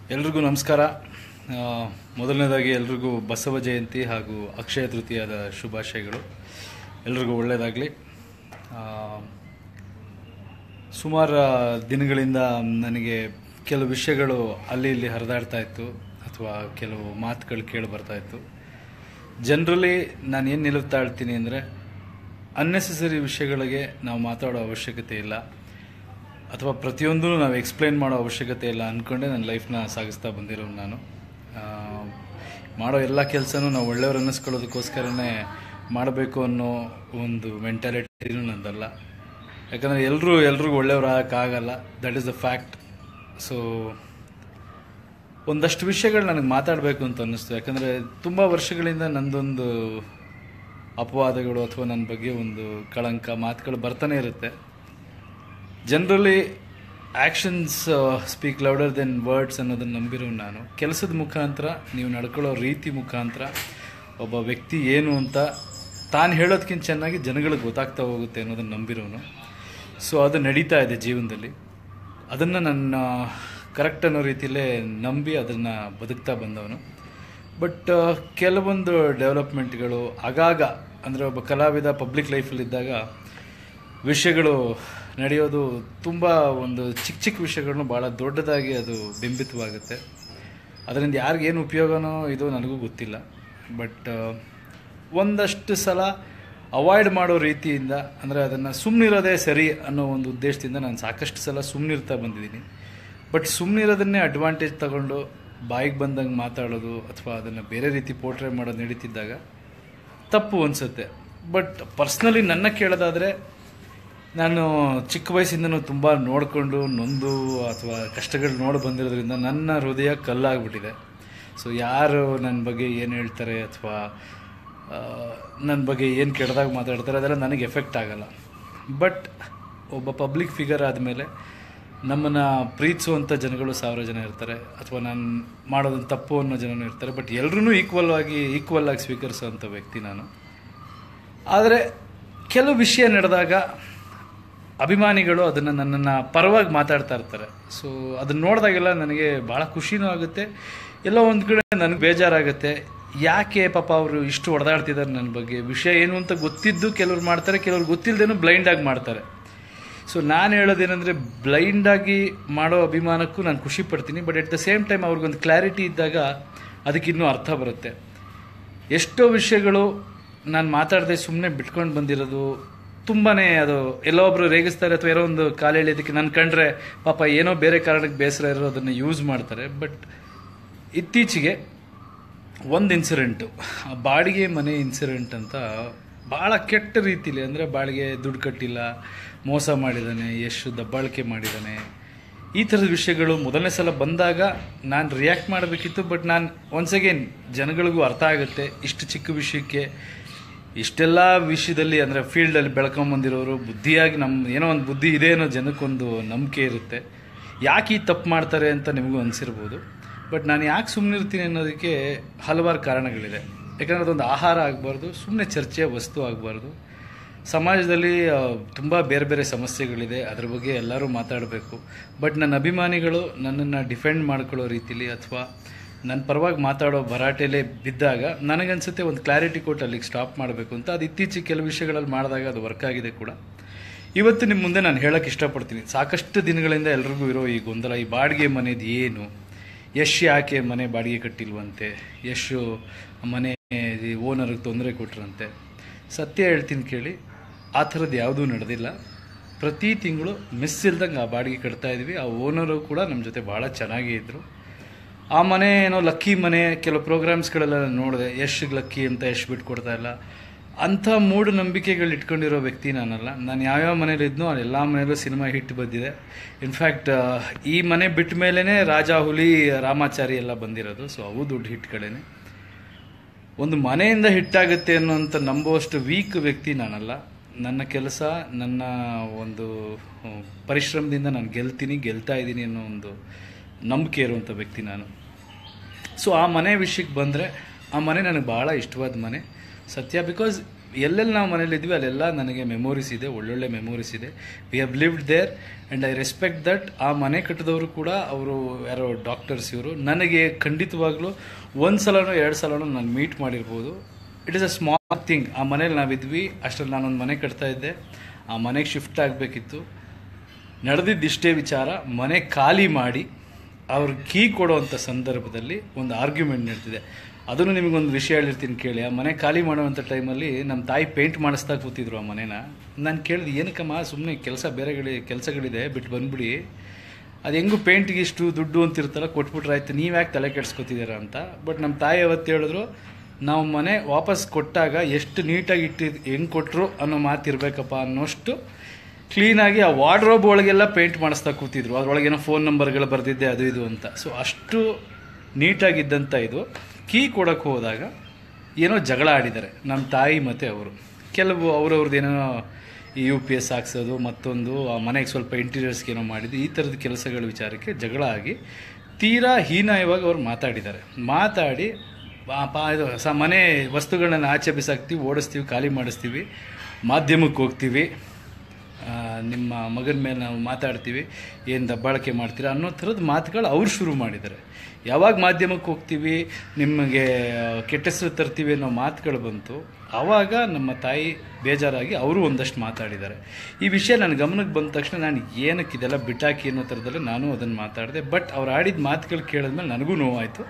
ಎಲ್ರಿಗೂ ನಮಸ್ಕಾರ ಆ, ಮೊದಲನೇದಾಗಿ ಎಲ್ರಿಗೂ ಬಸವ ಜಯಂತಿ ಹಾಗೂ ಅಕ್ಷಯ ತೃತೀಯದ ಶುಭಾಶಯಗಳು ಎಲ್ರಿಗೂ ಒಳ್ಳೆಯದಾಗಲಿ ಸುಮಾರು ದಿನಗಳಿಂದ ನನಗೆ ಕೆಲವು ವಿಷಯಗಳು ಅಲ್ಲಿ ಇಲ್ಲಿ ಹರಿದಾಡ್ತಾ ಇತ್ತು ಅಥವಾ ಕೆಲವು ಮಾತುಗಳು ಕೇಳಿ ಬರ್ತಾ ಇತ್ತು ಜನರಲಿ ನಾನು ಏನು ನಿಲುವು ತಾಳ್ತೀನಿ ಅಂದರೆ ಅನ್ನೆಸೆಸರಿ ವಿಷಯಗಳಿಗೆ ನಾವು ಮಾತಾಡೋ ಅವಶ್ಯಕತೆ ಇಲ್ಲ ಅಥವಾ ಪ್ರತಿಯೊಂದೂ ನಾವು ಎಕ್ಸ್ಪ್ಲೈನ್ ಮಾಡೋ ಅವಶ್ಯಕತೆ ಇಲ್ಲ ಅಂದ್ಕೊಂಡೆ ನನ್ನ ಲೈಫ್ನ ಸಾಗಿಸ್ತಾ ಬಂದಿರೋ ನಾನು ಆ, ಮಾಡೋ ಎಲ್ಲ ಕೆಲಸನೂ ನಾವು ಒಳ್ಳೆಯವ್ರು ಅನ್ನಿಸ್ಕೊಳ್ಳೋದಕ್ಕೋಸ್ಕರನೇ ಮಾಡಬೇಕು ಅನ್ನೋ ಒಂದು ಮೆಂಟಾಲಿಟಿನೂ ನಂದಲ್ಲ ಯಾಕಂದರೆ ಎಲ್ಲರೂ ಎಲ್ರಿಗೂ ಒಳ್ಳೆಯವ್ರು ಆಗೋಕ್ಕಾಗಲ್ಲ that is the fact so ಒಂದಷ್ಟು ವಿಷಯಗಳು ನನಗೆ ಮಾತಾಡಬೇಕು ಅಂತ ಅನ್ನಿಸ್ತು ಯಾಕಂದರೆ ತುಂಬ ವರ್ಷಗಳಿಂದ ನಂದೊಂದು ಅಪವಾದಗಳು ಅಥವಾ ನನ್ನ ಬಗ್ಗೆ ಒಂದು ಕಳಂಕ ಮಾತುಗಳು ಬರ್ತಾನೆ ಇರುತ್ತೆ generally actions speak louder than words ಅನ್ನೋದನ್ನು ನಂಬಿರೋ ನಾನು ಕೆಲಸದ ಮುಖಾಂತರ ನೀವು ನಡ್ಕೊಳ್ಳೋ ರೀತಿ ಮುಖಾಂತರ ಒಬ್ಬ ವ್ಯಕ್ತಿ ಏನು ಅಂತ ತಾನು ಹೇಳೋದಕ್ಕಿಂತ ಚೆನ್ನಾಗಿ ಜನಗಳಿಗೆ ಗೊತ್ತಾಗ್ತಾ ಹೋಗುತ್ತೆ ಅನ್ನೋದನ್ನು ನಂಬಿರೋನು ಸೊ ಅದು ನಡೀತಾ ಇದೆ ಜೀವನದಲ್ಲಿ ಅದನ್ನು ನನ್ನ ಕರೆಕ್ಟ್ ಅನ್ನೋ ರೀತಿಯಲ್ಲೇ ನಂಬಿ ಅದನ್ನು ಬದುಕ್ತಾ ಬಂದವನು ಬಟ್ ಕೆಲವೊಂದು ಡೆವಲಪ್ಮೆಂಟ್ಗಳು ಆಗಾಗ ಅಂದರೆ ಒಬ್ಬ ಕಲಾವಿದ ಪಬ್ಲಿಕ್ ಲೈಫಲ್ಲಿದ್ದಾಗ ವಿಷಯಗಳು ನಡೆಯೋದು ತುಂಬ ಒಂದು ಚಿಕ್ಕ ಚಿಕ್ಕ ವಿಷಯಗಳನ್ನು ಭಾಳ ದೊಡ್ಡದಾಗಿ ಅದು ಬಿಂಬಿತವಾಗುತ್ತೆ ಅದರಿಂದ ಯಾರಿಗೇನು ಉಪಯೋಗನೋ ಇದು ನನಗೂ ಗೊತ್ತಿಲ್ಲ ಬಟ್ ಒಂದಷ್ಟು ಸಲ ಅವಾಯ್ಡ್ ಮಾಡೋ ರೀತಿಯಿಂದ ಅಂದರೆ ಅದನ್ನು ಸುಮ್ಮನಿರೋದೇ ಸರಿ ಅನ್ನೋ ಒಂದು ಉದ್ದೇಶದಿಂದ ನಾನು ಸಾಕಷ್ಟು ಸಲ ಸುಮ್ಮನಿರ್ತಾ ಬಂದಿದ್ದೀನಿ ಬಟ್ ಸುಮ್ಮನಿರೋದನ್ನೇ ಅಡ್ವಾಂಟೇಜ್ ತಗೊಂಡು ಬಾಯಿಗೆ ಬಂದಂಗೆ ಮಾತಾಡೋದು ಅಥವಾ ಅದನ್ನು ಬೇರೆ ರೀತಿ ಪೋರ್ಟ್ರೇ ಮಾಡೋದು ನಡೀತಿದ್ದಾಗ ತಪ್ಪು ಅನಿಸುತ್ತೆ ಬಟ್ ಪರ್ಸ್ನಲಿ ನನ್ನ ಕೇಳೋದಾದರೆ ನಾನು ಚಿಕ್ಕ ವಯಸ್ಸಿಂದನೂ ತುಂಬ ನೋಡಿಕೊಂಡು ನೊಂದು ಅಥವಾ ಕಷ್ಟಗಳು ನೋಡಿ ಬಂದಿರೋದ್ರಿಂದ ನನ್ನ ಹೃದಯ ಕಲ್ಲಾಗ್ಬಿಟ್ಟಿದೆ ಸೊ ಯಾರು ನನ್ನ ಬಗ್ಗೆ ಏನು ಹೇಳ್ತಾರೆ ಅಥವಾ ನನ್ನ ಬಗ್ಗೆ ಏನು ಕೆಟ್ಟದಾಗ ಮಾತಾಡ್ತಾರೆ ಅದೆಲ್ಲ ನನಗೆ ಎಫೆಕ್ಟ್ ಆಗಲ್ಲ ಬಟ್ ಒಬ್ಬ ಪಬ್ಲಿಕ್ ಫಿಗರ್ ಆದಮೇಲೆ ನಮ್ಮನ್ನು ಪ್ರೀತಿಸುವಂಥ ಜನಗಳು ಸಾವಿರ ಜನ ಇರ್ತಾರೆ ಅಥವಾ ನಾನು ಮಾಡೋದನ್ನು ತಪ್ಪು ಅನ್ನೋ ಜನನೂ ಇರ್ತಾರೆ ಬಟ್ ಎಲ್ಲರೂ ಈಕ್ವಲ್ ಆಗಿ ಈಕ್ವಲ್ ಆಗಿ ಸ್ವೀಕರಿಸುವಂಥ ವ್ಯಕ್ತಿ ನಾನು ಆದರೆ ಕೆಲವು ವಿಷಯ ನಡೆದಾಗ ಅಭಿಮಾನಿಗಳು ಅದನ್ನು ನನ್ನನ್ನು ಪರವಾಗಿ ಮಾತಾಡ್ತಾ ಇರ್ತಾರೆ ಸೊ ಅದನ್ನ ನೋಡಿದಾಗೆಲ್ಲ ನನಗೆ ಭಾಳ ಖುಷಿನೂ ಆಗುತ್ತೆ ಎಲ್ಲೋ ಒಂದು ಕಡೆ ನನಗೆ ಬೇಜಾರಾಗುತ್ತೆ ಯಾಕೆ ಪಾಪ ಅವರು ಇಷ್ಟು ಹೊಡೆದಾಡ್ತಿದ್ದಾರೆ ನನ್ನ ಬಗ್ಗೆ ವಿಷಯ ಏನು ಅಂತ ಗೊತ್ತಿದ್ದು ಕೆಲವ್ರು ಮಾಡ್ತಾರೆ ಕೆಲವ್ರು ಗೊತ್ತಿಲ್ಲದೇನು ಬ್ಲೈಂಡಾಗಿ ಮಾಡ್ತಾರೆ ಸೊ ನಾನು ಹೇಳೋದೇನೆಂದರೆ ಬ್ಲೈಂಡಾಗಿ ಮಾಡೋ ಅಭಿಮಾನಕ್ಕೂ ನಾನು ಖುಷಿ ಪಡ್ತೀನಿ but at the same time ಅವ್ರಿಗೊಂದು ಕ್ಲಾರಿಟಿ ಇದ್ದಾಗ ಅದಕ್ಕಿನ್ನೂ ಅರ್ಥ ಬರುತ್ತೆ ಎಷ್ಟೋ ವಿಷಯಗಳು ನಾನು ಮಾತಾಡದೆ ಸುಮ್ಮನೆ ಬಿಟ್ಕೊಂಡು ಬಂದಿರೋದು ತುಂಬಾ ಅದು ಎಲ್ಲೋ ಒಬ್ರು ರೇಗಿಸ್ತಾರೆ ಅಥವಾ ಏನೋ ಒಂದು ಕಾಲು ಎಳೆಯೋದಕ್ಕೆ ನಾನು ಕಂಡ್ರೆ ಪಾಪ ಏನೋ ಬೇರೆ ಕಾರಣಕ್ಕೆ ಬೇಸರ ಇರೋದನ್ನು ಯೂಸ್ ಮಾಡ್ತಾರೆ ಬಟ್ ಇತ್ತೀಚೆಗೆ ಒಂದು ಇನ್ಸಿಡೆಂಟು ಬಾಡಿಗೆ ಮನೆ ಇನ್ಸಿಡೆಂಟ್ ಅಂತ ಭಾಳ ಕೆಟ್ಟ ರೀತಿಲಿ ಅಂದರೆ ಬಾಡಿಗೆ ದುಡ್ಡು ಕಟ್ಟಿಲ್ಲ ಮೋಸ ಮಾಡಿದ್ದಾನೆ ಎಷ್ಟು ದಬ್ಬಾಳಿಕೆ ಮಾಡಿದ್ದಾನೆ ಈ ಥರದ ವಿಷಯಗಳು ಮೊದಲನೇ ಸಲ ಬಂದಾಗ ನಾನು ರಿಯಾಕ್ಟ್ ಮಾಡಬೇಕಿತ್ತು ಬಟ್ ನಾನು ಒನ್ಸ್ ಅಗೇನ್ ಜನಗಳಿಗೂ ಅರ್ಥ ಆಗುತ್ತೆ ಇಷ್ಟು ಚಿಕ್ಕ ವಿಷಯಕ್ಕೆ ಇಷ್ಟೆಲ್ಲ ವಿಷಯದಲ್ಲಿ ಅಂದರೆ ಫೀಲ್ಡಲ್ಲಿ ಬೆಳ್ಕೊಂಬಂದಿರೋರು ಬುದ್ಧಿಯಾಗಿ ನಮ್ಮ ಏನೋ ಒಂದು ಬುದ್ಧಿ ಇದೆ ಅನ್ನೋ ಜನಕ್ಕೊಂದು ನಂಬಿಕೆ ಇರುತ್ತೆ ಯಾಕೆ ಈ ತಪ್ಪು ಮಾಡ್ತಾರೆ ಅಂತ ನಿಮಗೂ ಅನಿಸಿರ್ಬೋದು ಬಟ್ ನಾನು ಯಾಕೆ ಸುಮ್ಮನಿರ್ತೀನಿ ಅನ್ನೋದಕ್ಕೆ ಹಲವಾರು ಕಾರಣಗಳಿದೆ ಯಾಕಂದರೆ ಅದೊಂದು ಆಹಾರ ಆಗಬಾರ್ದು ಸುಮ್ಮನೆ ಚರ್ಚೆಯ ವಸ್ತು ಆಗಬಾರ್ದು ಸಮಾಜದಲ್ಲಿ ತುಂಬ ಬೇರೆ ಬೇರೆ ಸಮಸ್ಯೆಗಳಿದೆ ಅದ್ರ ಬಗ್ಗೆ ಎಲ್ಲರೂ ಮಾತಾಡಬೇಕು ಬಟ್ ನನ್ನ ಅಭಿಮಾನಿಗಳು ನನ್ನನ್ನು ಡಿಫೆಂಡ್ ಮಾಡ್ಕೊಳ್ಳೋ ರೀತಿಲಿ ಅಥವಾ ನನ್ನ ಪರವಾಗಿ ಮಾತಾಡೋ ಭರಾಟೆಲೇ ಬಿದ್ದಾಗ ನನಗನ್ಸುತ್ತೆ ಒಂದು ಕ್ಲಾರಿಟಿ ಕೊಟ್ಟು ಅಲ್ಲಿಗೆ ಸ್ಟಾಪ್ ಮಾಡಬೇಕು ಅಂತ ಅದು ಇತ್ತೀಚೆಗೆ ಕೆಲವು ವಿಷಯಗಳಲ್ಲಿ ಮಾಡಿದಾಗ ಅದು ವರ್ಕ್ ಆಗಿದೆ ಕೂಡ ಇವತ್ತು ನಿಮ್ಮ ಮುಂದೆ ನಾನು ಹೇಳೋಕ್ಕೆ ಇಷ್ಟಪಡ್ತೀನಿ ಸಾಕಷ್ಟು ದಿನಗಳಿಂದ ಎಲ್ರಿಗೂ ಇರೋ ಈ ಗೊಂದಲ ಈ ಬಾಡಿಗೆ ಮನೆದು ಏನು ಯಶ್ ಯಾಕೆ ಮನೆ ಬಾಡಿಗೆ ಕಟ್ಟಿಲ್ವಂತೆ ಯಶು ಮನೆ ಓನರ್ಗೆ ತೊಂದರೆ ಕೊಟ್ರಂತೆ ಸತ್ಯ ಹೇಳ್ತೀನಿ ಕೇಳಿ ಆ ಥರದ್ದು ಯಾವುದೂ ನಡೆದಿಲ್ಲ ಪ್ರತಿ ತಿಂಗಳು ಮಿಸ್ ಇಲ್ದಂಗೆ ಆ ಬಾಡಿಗೆ ಕಟ್ತಾ ಇದ್ವಿ ಆ ಓನರು ಕೂಡ ನಮ್ಮ ಜೊತೆ ಭಾಳ ಚೆನ್ನಾಗೇ ಇದ್ದರು ಆ ಮನೆ ಏನೋ ಲಕ್ಕಿ ಮನೆ ಕೆಲವು ಪ್ರೋಗ್ರಾಮ್ಸ್ಗಳೆಲ್ಲ ನೋಡಿದೆ ಯಶ್ಗೆ ಲಕ್ಕಿ ಅಂತ ಯಶ್ ಬಿಟ್ಕೊಡ್ತಾ ಇಲ್ಲ ಅಂಥ ಮೂಢ ನಂಬಿಕೆಗಳು ಇಟ್ಕೊಂಡಿರೋ ವ್ಯಕ್ತಿ ನಾನಲ್ಲ ನಾನು ಯಾವ್ಯಾವ ಮನೇಲಿ ಇದ್ನೋ ಅಲ್ಲಿ ಎಲ್ಲ ಮನೇಲೂ ಸಿನಿಮಾ ಹಿಟ್ ಬಂದಿದೆ ಇನ್ಫ್ಯಾಕ್ಟ್ ಈ ಮನೆ ಬಿಟ್ಟ ಮೇಲೇ ರಾಜ ಹುಲಿ ರಾಮಾಚಾರಿ ಎಲ್ಲ ಬಂದಿರೋದು ಸೊ ಅವು ದೊಡ್ಡ ಹಿಟ್ಗಳೇನೆ ಒಂದು ಮನೆಯಿಂದ ಹಿಟ್ಟಾಗುತ್ತೆ ಅನ್ನೋಂಥ ನಂಬುವಷ್ಟು ವೀಕ್ ವ್ಯಕ್ತಿ ನಾನಲ್ಲ ನನ್ನ ಕೆಲಸ ನನ್ನ ಒಂದು ಹ್ಮ್, ಪರಿಶ್ರಮದಿಂದ ನಾನು ಗೆಲ್ತೀನಿ ಗೆಲ್ತಾ ಇದ್ದೀನಿ ಅನ್ನೋ ಒಂದು ನಂಬಿಕೆ ಇರುವಂಥ ವ್ಯಕ್ತಿ ನಾನು ಸೊ ಆ ಮನೆ ವಿಷಯಕ್ಕೆ ಬಂದರೆ ಆ ಮನೆ ನನಗೆ ಭಾಳ ಇಷ್ಟವಾದ ಮನೆ ಸತ್ಯ ಬಿಕಾಸ್ ಎಲ್ಲೆಲ್ಲಿ ನಾವು ಮನೇಲಿದ್ವಿ ಅಲ್ಲೆಲ್ಲ ನನಗೆ ಮೆಮೊರೀಸ್ ಇದೆ ಒಳ್ಳೊಳ್ಳೆ ಮೆಮೊರೀಸ್ ಇದೆ we have lived there and I respect that ಆ ಮನೆ ಕಟ್ಟಿದವರು ಕೂಡ ಅವರು ಯಾರೋ ಡಾಕ್ಟರ್ಸ್ ಇವರು ನನಗೆ ಖಂಡಿತವಾಗ್ಲೂ ಒಂದು ಸಲನೋ ಎರಡು ಸಲನೋ ನಾನು ಮೀಟ್ ಮಾಡಿರ್ಬೋದು it is a small thing ಆ ಮನೇಲಿ ನಾವಿದ್ವಿ ಅಷ್ಟರಲ್ಲಿ ನಾನೊಂದು ಮನೆ ಕಟ್ತಾ ಇದ್ದೆ ಆ ಮನೆಗೆ ಶಿಫ್ಟ್ ಆಗಬೇಕಿತ್ತು ನಡೆದಿದ್ದಿಷ್ಟೇ ವಿಚಾರ ಮನೆ ಖಾಲಿ ಮಾಡಿ ಅವ್ರ ಕೀ ಕೊಡೋವಂಥ ಸಂದರ್ಭದಲ್ಲಿ ಒಂದು ಆರ್ಗ್ಯುಮೆಂಟ್ ನಡೀತಿದೆ ಅದನ್ನು ನಿಮಗೊಂದು ವಿಷಯ ಹೇಳಿರ್ತೀನಿ ಕೇಳಿ ಆ ಮನೆ ಖಾಲಿ ಮಾಡುವಂಥ ಟೈಮಲ್ಲಿ ನಮ್ಮ ತಾಯಿ ಪೇಂಟ್ ಮಾಡಿಸ್ತಾ ಕೂತಿದ್ರು ಆ ಮನೇನ ನಾನು ಕೇಳಿದೆ ಏನಕ್ಕಮ್ಮ ಸುಮ್ಮನೆ ಕೆಲಸ ಬೇರೆಗಳಿ ಕೆಲಸಗಳಿದೆ ಬಿಟ್ಟು ಬಂದ್ಬಿಡಿ ಅದು ಹೆಂಗೂ ಪೇಂಟ್ಗೆ ಇಷ್ಟು ದುಡ್ಡು ಅಂತ ಇರ್ತಲ್ಲ ಕೊಟ್ಬಿಟ್ರೆ ಆಯ್ತು ನೀವು ಯಾಕೆ ತಲೆ ಕೆಡಿಸ್ಕೊತಿದ್ದೀರಾ ಅಂತ ಬಟ್ ನಮ್ಮ ತಾಯಿ ಅವತ್ತು ಹೇಳಿದ್ರು ನಾವು ಮನೆ ವಾಪಸ್ ಕೊಟ್ಟಾಗ ಎಷ್ಟು ನೀಟಾಗಿ ಇಟ್ಟಿದ್ದು ಹೆಂಗೆ ಕೊಟ್ಟರು ಅನ್ನೋ ಮಾತಿರ್ಬೇಕಪ್ಪ ಅನ್ನೋಷ್ಟು ಕ್ಲೀನಾಗಿ ಆ ವಾರ್ಡ್ರೋಬ್ ಒಳಗೆಲ್ಲ ಪೇಂಟ್ ಮಾಡಿಸ್ತಾ ಕೂತಿದ್ರು ಅದ್ರೊಳಗೇನೋ ಫೋನ್ ನಂಬರ್ಗಳು ಬರೆದಿದ್ದೆ ಅದು ಇದು ಅಂತ ಸೊ ಅಷ್ಟು ನೀಟಾಗಿದ್ದಂಥ ಇದು ಕೀ ಕೊಡೋಕ್ಕೆ ಹೋದಾಗ ಏನೋ ಜಗಳ ಆಡಿದ್ದಾರೆ ನಮ್ಮ ತಾಯಿ ಮತ್ತು ಅವರು ಕೆಲವು ಅವ್ರವ್ರದ್ದು ಏನೋ ಈ ಯು ಪಿ ಎಸ್ ಹಾಕ್ಸೋದು ಮತ್ತೊಂದು ಆ ಮನೆಗೆ ಸ್ವಲ್ಪ ಇಂಟೀರಿಯರ್ಸ್ಗೆ ಏನೋ ಮಾಡಿದ್ದು ಈ ಥರದ ಕೆಲಸಗಳ ವಿಚಾರಕ್ಕೆ ಜಗಳ ಆಗಿ ತೀರಾ ಹೀನಾಯವಾಗಿ ಅವ್ರು ಮಾತಾಡಿದ್ದಾರೆ ಮಾತಾಡಿ ಆ ಪಾ ಇದು ಸ ಮನೆ ವಸ್ತುಗಳನ್ನ ಆಚೆ ಬಿಸಾಕ್ತೀವಿ ಓಡಿಸ್ತೀವಿ ಖಾಲಿ ಮಾಡಿಸ್ತೀವಿ ಮಾಧ್ಯಮಕ್ಕೆ ಹೋಗ್ತೀವಿ ಆ, ನಿಮ್ಮ ಮಗನ ಮೇಲೆ ನಾವು ಮಾತಾಡ್ತೀವಿ ಏನು ದಬ್ಬಾಳಿಕೆ ಮಾಡ್ತೀರಾ ಅನ್ನೋ ಥರದ ಮಾತುಗಳು ಅವ್ರು ಶುರು ಮಾಡಿದ್ದಾರೆ ಯಾವಾಗ ಮಾಧ್ಯಮಕ್ಕೆ ಹೋಗ್ತೀವಿ ನಿಮಗೆ ಕೆಟ್ಟ ಹೆಸರು ತರ್ತೀವಿ ಅನ್ನೋ ಮಾತುಗಳು ಬಂತು ಆವಾಗ ನಮ್ಮ ತಾಯಿ ಬೇಜಾರಾಗಿ ಅವರು ಒಂದಷ್ಟು ಮಾತಾಡಿದ್ದಾರೆ ಈ ವಿಷಯ ನನ್ನ ಗಮನಕ್ಕೆ ಬಂದ ತಕ್ಷಣ ನಾನು ಏನಕ್ಕೆ ಇದೆಲ್ಲ ಬಿಟ್ಟಾಕಿ ಅನ್ನೋ ಥರದಲ್ಲಿ ನಾನು ಅದನ್ನು ಮಾತಾಡಿದೆ ಬಟ್ ಅವ್ರು ಆಡಿದ ಮಾತುಗಳು ಕೇಳಿದ್ಮೇಲೆ ನನಗೂ ನೋವಾಯಿತು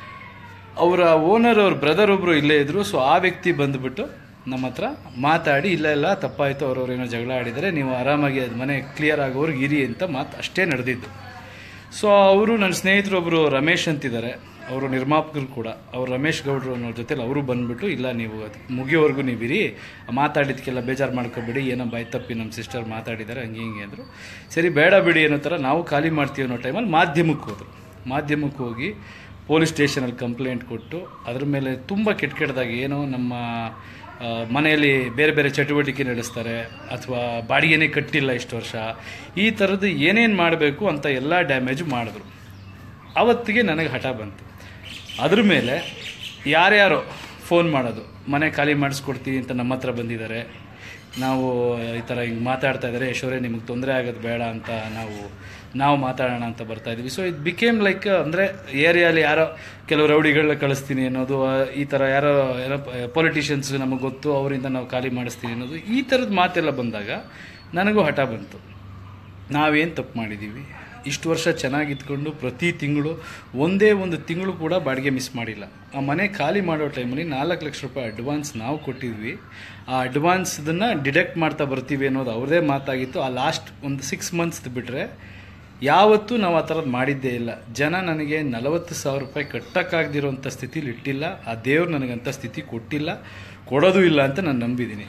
ಅವರ ಓನರ್ ಅವ್ರ ಬ್ರದರ್ ಒಬ್ಬರು ಇಲ್ಲೇ ಇದ್ರು ಸೊ ಆ ವ್ಯಕ್ತಿ ಬಂದುಬಿಟ್ಟು ನಮ್ಮ ಹತ್ರ ಮಾತಾಡಿ ಇಲ್ಲ ಇಲ್ಲ ತಪ್ಪಾಯಿತು ಅವ್ರವ್ರು ಏನೋ ಜಗಳ ಆಡಿದರೆ ನೀವು ಆರಾಮಾಗಿ ಅದು ಮನೆ ಕ್ಲಿಯರ್ ಆಗೋರ್ಗೆ ಇರಿ ಅಂತ ಮಾತು ಅಷ್ಟೇ ನಡೆದಿದ್ದು ಸೊ ಅವರು ನನ್ನ ಸ್ನೇಹಿತರೊಬ್ಬರು ರಮೇಶ್ ಅಂತಿದ್ದಾರೆ ಅವರು ನಿರ್ಮಾಪಕರು ಕೂಡ ಅವ್ರು ರಮೇಶ್ ಗೌಡ್ರು ಅನ್ನೋ ಜೊತೆಲಿ ಅವರು ಬಂದ್ಬಿಟ್ಟು ಇಲ್ಲ ನೀವು ಅದು ಮುಗಿಯೋವರೆಗೂ ನೀವು ಇರಿ ಮಾತಾಡಿದ್ಕೆಲ್ಲ ಬೇಜಾರು ಮಾಡ್ಕೊಬೇಡಿ ಏನೋ ಬಾಯ್ ತಪ್ಪಿ ನಮ್ಮ ಸಿಸ್ಟರ್ ಮಾತಾಡಿದ್ದಾರೆ ಹಂಗೆ ಹಿಂಗೆ ಅಂದರು ಸರಿ ಬೇಡ ಬಿಡಿ ಅನ್ನೋ ಥರ ನಾವು ಖಾಲಿ ಮಾಡ್ತೀವಿ ಅನ್ನೋ ಟೈಮಲ್ಲಿ ಮಾಧ್ಯಮಕ್ಕೆ ಹೋದರು ಮಾಧ್ಯಮಕ್ಕೆ ಹೋಗಿ ಪೊಲೀಸ್ ಸ್ಟೇಷನಲ್ಲಿ ಕಂಪ್ಲೇಂಟ್ ಕೊಟ್ಟು ಅದ್ರ ಮೇಲೆ ತುಂಬ ಕೆಟ್ಟ ಕೆಟ್ಟದಾಗಿ ಏನೋ ನಮ್ಮ ಆ, ಮನೆಯಲ್ಲಿ ಬೇರೆ ಬೇರೆ ಚಟುವಟಿಕೆ ನಡೆಸ್ತಾರೆ ಅಥವಾ ಬಾಡಿಗೆನೇ ಕಟ್ಟಿಲ್ಲ ಇಷ್ಟು ವರ್ಷ ಈ ಥರದ್ದು ಏನೇನು ಮಾಡಬೇಕು ಅಂತ ಎಲ್ಲ ಡ್ಯಾಮೇಜು ಮಾಡಿದ್ರು ಅವತ್ತಿಗೆ ನನಗೆ ಹಠ ಬಂತು ಅದ್ರ ಮೇಲೆ ಯಾರ್ಯಾರೋ ಫೋನ್ ಮಾಡೋದು ಮನೆ ಖಾಲಿ ಮಾಡಿಸ್ಕೊಡ್ತೀವಿ ಅಂತ ನಮ್ಮ ಹತ್ರ ಬಂದಿದ್ದಾರೆ ನಾವು ಈ ಥರ ಹಿಂಗೆ ಮಾತಾಡ್ತಾ ಇದ್ದಾರೆ ಯಶೋರೇ ನಿಮಗೆ ತೊಂದರೆ ಆಗೋದು ಬೇಡ ಅಂತ ನಾವು ನಾವು ಮಾತಾಡೋಣ ಅಂತ ಬರ್ತಾ ಇದ್ವಿ ಸೊ ಇದು ಬಿಕೇಮ್ ಲೈಕ್ ಅಂದರೆ ಏರಿಯಾಲಿ ಯಾರೋ ಕೆಲವು ರೌಡಿಗಳನ್ನ ಕಳಿಸ್ತೀನಿ ಅನ್ನೋದು ಆ, ಈ ಥರ ಯಾರೋ ಯಾರೋ ಪೊಲಿಟಿಷಿಯನ್ಸ್ ನಮಗೆ ಗೊತ್ತು ಅವರಿಂದ ನಾವು ಖಾಲಿ ಮಾಡಿಸ್ತೀನಿ ಅನ್ನೋದು ಈ ಥರದ ಮಾತೆಲ್ಲ ಬಂದಾಗ ನನಗೂ ಹಠ ಬಂತು ನಾವೇನು ತಪ್ಪು ಮಾಡಿದ್ದೀವಿ ಇಷ್ಟು ವರ್ಷ ಚೆನ್ನಾಗಿದ್ಕೊಂಡು ಪ್ರತಿ ತಿಂಗಳು ಒಂದೇ ಒಂದು ತಿಂಗಳು ಕೂಡ ಬಾಡಿಗೆ ಮಿಸ್ ಮಾಡಿಲ್ಲ ಆ ಮನೆ ಖಾಲಿ ಮಾಡೋ ಟೈಮಲ್ಲಿ ನಾಲ್ಕು ಲಕ್ಷ ರೂಪಾಯಿ ಅಡ್ವಾನ್ಸ್ ನಾವು ಕೊಟ್ಟಿದ್ವಿ ಆ ಅಡ್ವಾನ್ಸ್ದನ್ನು ಡಿಡಕ್ಟ್ ಮಾಡ್ತಾ ಬರ್ತೀವಿ ಅನ್ನೋದು ಅವ್ರದೇ ಮಾತಾಗಿತ್ತು ಆ ಲಾಸ್ಟ್ ಒಂದು ಸಿಕ್ಸ್ ಮಂತ್ಸ್ದು ಬಿಟ್ಟರೆ ಯಾವತ್ತೂ ನಾವು ಆ ಥರದ್ದು ಮಾಡಿದ್ದೇ ಇಲ್ಲ ಜನ ನನಗೆ ನಲವತ್ತು ಸಾವಿರ ರೂಪಾಯಿ ಕಟ್ಟಕ್ಕಾಗದಿರೋಂಥ ಸ್ಥಿತಿಲಿ ಇಟ್ಟಿಲ್ಲ ಆ ದೇವ್ರು ನನಗಂಥ ಸ್ಥಿತಿ ಕೊಟ್ಟಿಲ್ಲ ಕೊಡೋದು ಇಲ್ಲ ಅಂತ ನಾನು ನಂಬಿದ್ದೀನಿ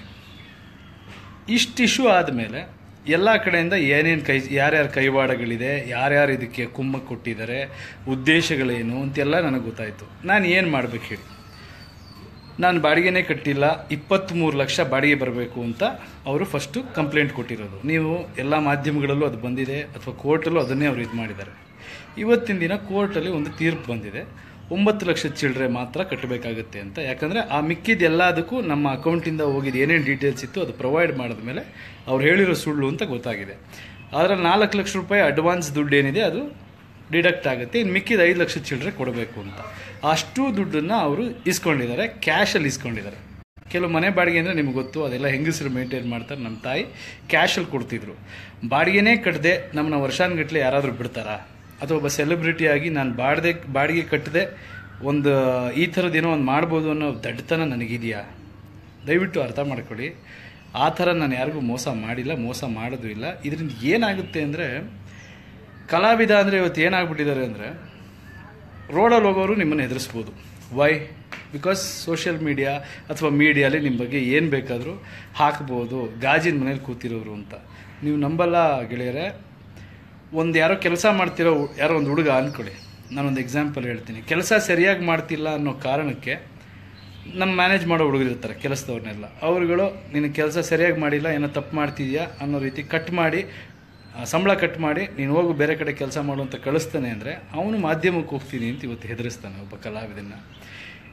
ಇಷ್ಟು ಇಶ್ಯೂ ಆದಮೇಲೆ ಎಲ್ಲ ಕಡೆಯಿಂದ ಏನೇನು ಕೈ ಯಾರ್ಯಾರ ಕೈವಾಡಗಳಿದೆ ಯಾರ್ಯಾರು ಇದಕ್ಕೆ ಕುಮ್ಮ ಕೊಟ್ಟಿದ್ದಾರೆ ಉದ್ದೇಶಗಳೇನು ಅಂತೆಲ್ಲ ನನಗೆ ಗೊತ್ತಾಯಿತು ನಾನು ಏನು ಮಾಡ್ಬೇಕು ಹೇಳಿ ನಾನು ಬಾಡಿಗೆನೇ ಕಟ್ಟಿಲ್ಲ ಇಪ್ಪತ್ತ್ಮೂರು ಲಕ್ಷ ಬಾಡಿಗೆ ಬರಬೇಕು ಅಂತ ಅವರು ಫಸ್ಟು ಕಂಪ್ಲೇಂಟ್ ಕೊಟ್ಟಿರೋದು ನೀವು ಎಲ್ಲ ಮಾಧ್ಯಮಗಳಲ್ಲೂ ಅದು ಬಂದಿದೆ ಅಥವಾ ಕೋರ್ಟಲ್ಲೂ ಅದನ್ನೇ ಅವರು ಇದು ಮಾಡಿದ್ದಾರೆ ಇವತ್ತಿನ ದಿನ ಕೋರ್ಟಲ್ಲಿ ಒಂದು ತೀರ್ಪು ಬಂದಿದೆ ಒಂಬತ್ತು ಲಕ್ಷ ಚಿಲ್ಲರೆ ಮಾತ್ರ ಕಟ್ಟಬೇಕಾಗುತ್ತೆ ಅಂತ ಯಾಕಂದರೆ ಆ ಮಿಕ್ಕಿದ ಎಲ್ಲದಕ್ಕೂ ನಮ್ಮ ಅಕೌಂಟಿಂದ ಹೋಗಿದ್ದು ಏನೇನು ಡೀಟೇಲ್ಸ್ ಇತ್ತು ಅದು ಪ್ರೊವೈಡ್ ಮಾಡಿದ್ಮೇಲೆ ಅವ್ರು ಹೇಳಿರೋ ಸುಳ್ಳು ಅಂತ ಗೊತ್ತಾಗಿದೆ ಅದರಲ್ಲಿ ನಾಲ್ಕು ಲಕ್ಷ ರೂಪಾಯಿ ಅಡ್ವಾನ್ಸ್ ದುಡ್ಡು ಏನಿದೆ ಅದು ಡಿಡಕ್ಟ್ ಆಗುತ್ತೆ ಇನ್ನು ಮಿಕ್ಕಿದ ಐದು ಲಕ್ಷ ಚಿಲ್ಲರೆ ಕೊಡಬೇಕು ಅಂತ ಅಷ್ಟು ದುಡ್ಡನ್ನು ಅವರು ಇಸ್ಕೊಂಡಿದ್ದಾರೆ ಕ್ಯಾಶಲ್ಲಿ ಇಸ್ಕೊಂಡಿದ್ದಾರೆ ಕೆಲವು ಮನೆ ಬಾಡಿಗೆ ಅಂದರೆ ನಿಮ್ಗೆ ಗೊತ್ತು ಅದೆಲ್ಲ ಹೆಂಗಸರು ಮೇಂಟೈನ್ ಮಾಡ್ತಾರೆ ನಮ್ಮ ತಾಯಿ ಕ್ಯಾಶಲ್ಲಿ ಕೊಡ್ತಿದ್ರು ಬಾಡಿಗೆನೇ ಕಟ್ಟದೆ ನಮ್ಮನ್ನ ವರ್ಷಾನುಗಟ್ಲೆ ಯಾರಾದರೂ ಬಿಡ್ತಾರಾ ಅಥವಾ ಒಬ್ಬ ಸೆಲೆಬ್ರಿಟಿ ಆಗಿ ನಾನು ಬಾಡ್ದೆ ಬಾಡಿಗೆ ಕಟ್ಟದೆ ಒಂದು ಈ ಥರದ್ದು ಏನೋ ಒಂದು ಮಾಡ್ಬೋದು ಅನ್ನೋ ದಡ್ಡತನ ನನಗಿದೆಯಾ ದಯವಿಟ್ಟು ಅರ್ಥ ಮಾಡ್ಕೊಳ್ಳಿ ಆ ಥರ ನಾನು ಯಾರಿಗೂ ಮೋಸ ಮಾಡಿಲ್ಲ ಮೋಸ ಮಾಡೋದು ಇಲ್ಲ ಇದರಿಂದ ಏನಾಗುತ್ತೆ ಅಂದರೆ ಕಲಾವಿದ ಅಂದರೆ ಇವತ್ತು ಏನಾಗ್ಬಿಟ್ಟಿದ್ದಾರೆ ಅಂದರೆ ರೋಡಲ್ಲಿ ಹೋಗೋರು ನಿಮ್ಮನ್ನು ಎದುರಿಸ್ಬೋದು ವೈ ಬಿಕಾಸ್ ಸೋಷಿಯಲ್ ಮೀಡಿಯಾ ಅಥವಾ ಮೀಡಿಯಲ್ಲಿ ನಿಮ್ಮ ಬಗ್ಗೆ ಏನು ಬೇಕಾದರೂ ಹಾಕ್ಬೋದು ಗಾಜಿನ ಮನೇಲಿ ಕೂತಿರೋರು ಅಂತ ನೀವು ನಂಬಲ್ಲ ಗೆಳೆಯರೆ ಒಂದು ಯಾರೋ ಕೆಲಸ ಮಾಡ್ತಿರೋ ಯಾರೋ ಒಂದು ಹುಡುಗ ಅಂದ್ಕೊಳ್ಳಿ ನಾನೊಂದು ಎಕ್ಸಾಂಪಲ್ ಹೇಳ್ತೀನಿ ಕೆಲಸ ಸರಿಯಾಗಿ ಮಾಡ್ತಿಲ್ಲ ಅನ್ನೋ ಕಾರಣಕ್ಕೆ ನಮ್ಮ ಮ್ಯಾನೇಜ್ ಮಾಡೋ ಹುಡುಗರು ಇರ್ತಾರೆ ಕೆಲಸದವ್ರನ್ನೆಲ್ಲ ಅವ್ರುಗಳು ನಿನ್ನ ಕೆಲಸ ಸರಿಯಾಗಿ ಮಾಡಿಲ್ಲ ಏನೋ ತಪ್ಪು ಮಾಡ್ತಿದ್ಯಾ ಅನ್ನೋ ರೀತಿ ಕಟ್ ಮಾಡಿ ಆ, ಸಂಬಳ ಕಟ್ ಮಾಡಿ ನೀನು ಹೋಗು ಬೇರೆ ಕಡೆ ಕೆಲಸ ಮಾಡು ಅಂತ ಕಳಿಸ್ತಾನೆ ಅಂದರೆ ಅವನು ಮಾಧ್ಯಮಕ್ಕೆ ಹೋಗ್ತೀನಿ ಅಂತ ಇವತ್ತು ಹೆದರಿಸ್ತಾನೆ ಒಬ್ಬ ಕಲಾವಿದನ್ನ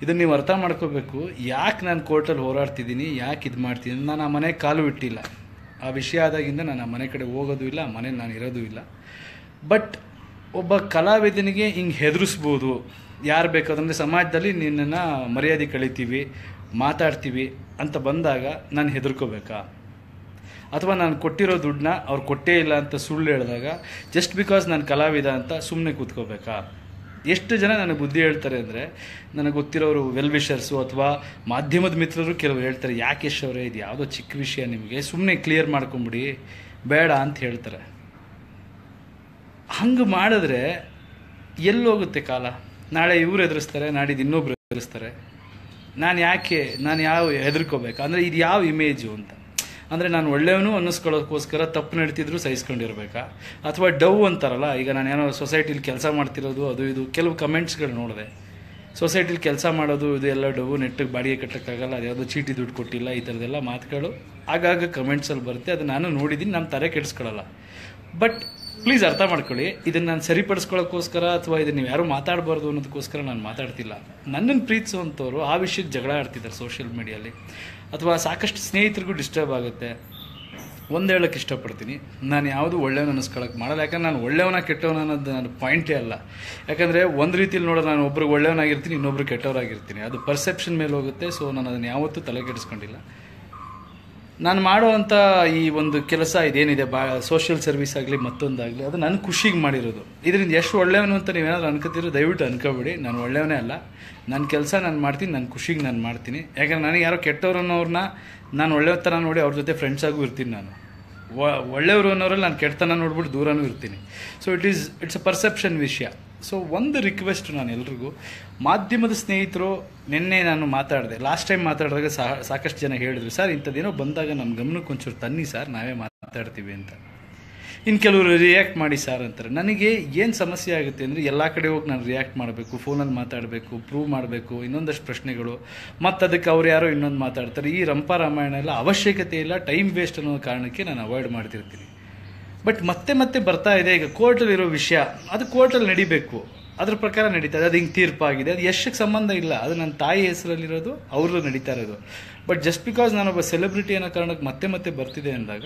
ಇದನ್ನು ನೀವು ಅರ್ಥ ಮಾಡ್ಕೋಬೇಕು ಯಾಕೆ ನಾನು ಕೋರ್ಟಲ್ಲಿ ಹೋರಾಡ್ತಿದ್ದೀನಿ ಯಾಕೆ ಇದು ಮಾಡ್ತಿದ್ದೀನಿ ನಾನು ಆ ಮನೆ ಕಾಲು ಇಟ್ಟಿಲ್ಲ ಆ ವಿಷಯ ಆದಾಗಿಂದ ನಾನು ಆ ಮನೆ ಕಡೆ ಹೋಗೋದು ಇಲ್ಲ ಆ ಮನೇಲಿ ನಾನು ಇರೋದು ಇಲ್ಲ ಬಟ್ ಒಬ್ಬ ಕಲಾವಿದನಿಗೆ ಹಿಂಗೆ ಹೆದರಿಸ್ಬೋದು ಯಾರು ಬೇಕಾದಂದರೆ ಸಮಾಜದಲ್ಲಿ ನಿನ್ನನ್ನು ಮರ್ಯಾದೆ ಕಳಿತೀವಿ ಮಾತಾಡ್ತೀವಿ ಅಂತ ಬಂದಾಗ ನಾನು ಹೆದರ್ಕೋಬೇಕಾ ಅಥವಾ ನಾನು ಕೊಟ್ಟಿರೋ ದುಡ್ಡನ್ನ ಅವ್ರು ಕೊಟ್ಟೇ ಇಲ್ಲ ಅಂತ ಸುಳ್ಳು ಹೇಳಿದಾಗ ಜಸ್ಟ್ ಬಿಕಾಸ್ ನಾನು ಕಲಾವಿದ ಅಂತ ಸುಮ್ಮನೆ ಕೂತ್ಕೋಬೇಕಾ ಎಷ್ಟು ಜನ ನನಗೆ ಬುದ್ಧಿ ಹೇಳ್ತಾರೆ ಅಂದರೆ ನನಗೆ ಗೊತ್ತಿರೋರು ವೆಲ್ ವಿಷರ್ಸು ಅಥವಾ ಮಾಧ್ಯಮದ ಮಿತ್ರರು ಕೆಲವರು ಹೇಳ್ತಾರೆ ಯಾಕೆ ಯಶ್ ಅವರೇ ಇದು ಯಾವುದೋ ಚಿಕ್ಕ ವಿಷಯ ನಿಮಗೆ ಸುಮ್ಮನೆ ಕ್ಲಿಯರ್ ಮಾಡ್ಕೊಂಬಿಡಿ ಬೇಡ ಅಂತ ಹೇಳ್ತಾರೆ ಹಂಗೆ ಮಾಡಿದ್ರೆ ಎಲ್ಲೋಗುತ್ತೆ ಕಾಲ ನಾಳೆ ಇವ್ರು ಎದುರಿಸ್ತಾರೆ ನಾಡಿದ್ದು ಇನ್ನೊಬ್ರು ಎದುರಿಸ್ತಾರೆ ನಾನು ಯಾಕೆ ನಾನು ಯಾವ ಹೆದರ್ಕೋಬೇಕು ಅಂದರೆ ಇದು ಯಾವ ಇಮೇಜು ಅಂತ ಅಂದರೆ ನಾನು ಒಳ್ಳೆಯವನು ಅನ್ನಿಸ್ಕೊಳ್ಳೋಕ್ಕೋಸ್ಕರ ತಪ್ಪು ನಡೀತಿದ್ರು ಸಹಿಸ್ಕೊಂಡಿರ್ಬೇಕಾ ಅಥವಾ ಡವ್ ಅಂತಾರಲ್ಲ ಈಗ ನಾನು ಏನೋ ಸೊಸೈಟಿಲಿ ಕೆಲಸ ಮಾಡ್ತಿರೋದು ಅದು ಇದು ಕೆಲವು ಕಮೆಂಟ್ಸ್ಗಳು ನೋಡಿದೆ ಸೊಸೈಟಿಲಿ ಕೆಲಸ ಮಾಡೋದು ಇದು ಎಲ್ಲ ಡವು ನೆಟ್ಟಿಗೆ ಬಾಡಿಗೆ ಕಟ್ಟೋಕ್ಕಾಗಲ್ಲ ಅದ್ಯಾವುದೋ ಚೀಟಿ ದುಡ್ಡು ಕೊಟ್ಟಿಲ್ಲ ಈ ಥರದ್ದೆಲ್ಲ ಮಾತುಗಳು ಆಗಾಗ ಕಮೆಂಟ್ಸಲ್ಲಿ ಬರುತ್ತೆ ಅದು ನಾನು ನೋಡಿದ್ದೀನಿ ನಮ್ಮ ತಲೆ ಕೆಡಿಸ್ಕೊಳ್ಳಲ್ಲ ಬಟ್ ಪ್ಲೀಸ್ ಅರ್ಥ ಮಾಡ್ಕೊಳ್ಳಿ ಇದನ್ನು ನಾನು ಸರಿಪಡಿಸ್ಕೊಳ್ಳೋಕ್ಕೋಸ್ಕರ ಅಥವಾ ಇದನ್ನು ನೀವು ಯಾರೂ ಮಾತಾಡಬಾರ್ದು ಅನ್ನೋದಕ್ಕೋಸ್ಕರ ನಾನು ಮಾತಾಡ್ತಿಲ್ಲ ನನ್ನನ್ನು ಪ್ರೀತಿಸುವಂಥವ್ರು ಆ ವಿಷಯಕ್ಕೆ ಜಗಳ ಆಡ್ತಿದ್ದಾರೆ ಸೋಷಿಯಲ್ ಮೀಡಿಯಲ್ಲಿ ಅಥವಾ ಸಾಕಷ್ಟು ಸ್ನೇಹಿತರಿಗೂ ಡಿಸ್ಟರ್ಬ್ ಆಗುತ್ತೆ ಒಂದು ಹೇಳಕ್ಕೆ ಇಷ್ಟಪಡ್ತೀನಿ ನಾನು ಯಾವುದು ಒಳ್ಳೆಯವನು ಅನ್ನಿಸ್ಕೊಳಕ್ಕೆ ಮಾಡಲ್ಲ ಯಾಕಂದ್ರೆ ನಾನು ಒಳ್ಳೆಯವನ ಕೆಟ್ಟವನ ಅನ್ನೋದು ನನ್ನ ಪಾಯಿಂಟೇ ಅಲ್ಲ ಯಾಕಂದರೆ ಒಂದು ರೀತಿಯಲ್ಲಿ ನೋಡೋದು ನಾನು ಒಬ್ರಿಗೆ ಒಳ್ಳೆಯವನಾಗಿರ್ತೀನಿ ಇನ್ನೊಬ್ರು ಕೆಟ್ಟವರಾಗಿರ್ತೀನಿ ಅದು ಪರ್ಸೆಪ್ಷನ್ ಮೇಲೆ ಹೋಗುತ್ತೆ ಸೊ ನಾನು ಅದನ್ನು ಯಾವತ್ತೂ ತಲೆ ಕೆಡಿಸ್ಕೊಂಡಿಲ್ಲ ನಾನು ಮಾಡುವಂಥ ಈ ಒಂದು ಕೆಲಸ ಇದೇನಿದೆ ಬಾ ಸೋಷಿಯಲ್ ಸರ್ವಿಸ್ ಆಗಲಿ ಮತ್ತೊಂದಾಗಲಿ ಅದು ನನ್ನ ಖುಷಿಗೆ ಮಾಡಿರೋದು ಇದರಿಂದ ಎಷ್ಟು ಒಳ್ಳೆಯವನು ಅಂತ ನೀವೇನಾದ್ರು ಅನ್ಕೋತಿರೋ ದಯವಿಟ್ಟು ಅನ್ಕೋಬೇಡಿ ನಾನು ಒಳ್ಳೆಯವನೇ ಅಲ್ಲ ನನ್ನ ಕೆಲಸ ನಾನು ಮಾಡ್ತೀನಿ ನನ್ನ ಖುಷಿಗೆ ನಾನು ಮಾಡ್ತೀನಿ ಯಾಕಂದ್ರೆ ನನಗೆ ಯಾರೋ ಕೆಟ್ಟವ್ರು ಅನ್ನೋರನ್ನ ನಾನು ಒಳ್ಳೆಯತನ ನೋಡಿ ಅವ್ರ ಜೊತೆ ಫ್ರೆಂಡ್ಸ್ ಆಗೂ ಇರ್ತೀನಿ ನಾನು ವ- ಒಳ್ಳೆಯವರು ಅನ್ನೋರಲ್ಲಿ ನಾನು ಕೆಟ್ಟತನ ನೋಡ್ಬಿಟ್ಟು ದೂರನೂ ಇರ್ತೀನಿ so it is it's a perception ವಿಷಯ ಸೊ ಒಂದು ರಿಕ್ವೆಸ್ಟ್ ನಾನು ಎಲ್ರಿಗೂ ಮಾಧ್ಯಮದ ಸ್ನೇಹಿತರು ನಿನ್ನೆ ನಾನು ಮಾತಾಡಿದೆ ಲಾಸ್ಟ್ ಟೈಮ್ ಮಾತಾಡಿದಾಗ ಸಾ ಸಾಕಷ್ಟು ಜನ ಹೇಳಿದ್ರು ಸರ್ ಇಂಥದ್ದೇನೋ ಬಂದಾಗ ನಮ್ಮ ಗಮನಕ್ಕೆ ಒಂಚೂರು ತನ್ನಿ ಸರ್ ನಾವೇ ಮಾತಾಡ್ತೀವಿ ಅಂತ ಇನ್ನು ಕೆಲವರು ರಿಯಾಕ್ಟ್ ಮಾಡಿ ಸರ್ ಅಂತಾರೆ ನನಗೆ ಏನು ಸಮಸ್ಯೆ ಆಗುತ್ತೆ ಅಂದರೆ ಎಲ್ಲ ಕಡೆ ಹೋಗಿ ನಾನು ರಿಯಾಕ್ಟ್ ಮಾಡಬೇಕು ಫೋನಲ್ಲಿ ಮಾತಾಡಬೇಕು ಪ್ರೂವ್ ಮಾಡಬೇಕು ಇನ್ನೊಂದಷ್ಟು ಪ್ರಶ್ನೆಗಳು ಮತ್ತು ಅದಕ್ಕೆ ಅವ್ರು ಯಾರೋ ಇನ್ನೊಂದು ಮಾತಾಡ್ತಾರೆ ಈ ರಂಪ ರಾಮಾಯಣ ಎಲ್ಲ ಅವಶ್ಯಕತೆ ಇಲ್ಲ ಟೈಮ್ ವೇಸ್ಟ್ ಅನ್ನೋ ಕಾರಣಕ್ಕೆ ನಾನು ಅವಾಯ್ಡ್ ಮಾಡ್ತಿರ್ತೀನಿ ಬಟ್ ಮತ್ತೆ ಮತ್ತೆ ಬರ್ತಾ ಇದೆ ಈಗ ಕೋರ್ಟಲ್ಲಿ ಇರೋ ವಿಷಯ ಅದು ಕೋರ್ಟಲ್ಲಿ ನಡಿಬೇಕು ಅದ್ರ ಪ್ರಕಾರ ನಡೀತಾ ಇದೆ ಅದು ಹಿಂಗೆ ತೀರ್ಪಾಗಿದೆ ಅದು ಎಷ್ಟಕ್ಕೆ ಸಂಬಂಧ ಇಲ್ಲ ಅದು ನನ್ನ ತಾಯಿ ಹೆಸರಲ್ಲಿರೋದು ಅವರು ನಡೀತಾ ಇರೋದು ಬಟ್ ಜಸ್ಟ್ ಬಿಕಾಸ್ ನಾನೊಬ್ಬ ಸೆಲೆಬ್ರಿಟಿ ಅನ್ನೋ ಕಾರಣಕ್ಕೆ ಮತ್ತೆ ಮತ್ತೆ ಬರ್ತಿದೆ ಅಂದಾಗ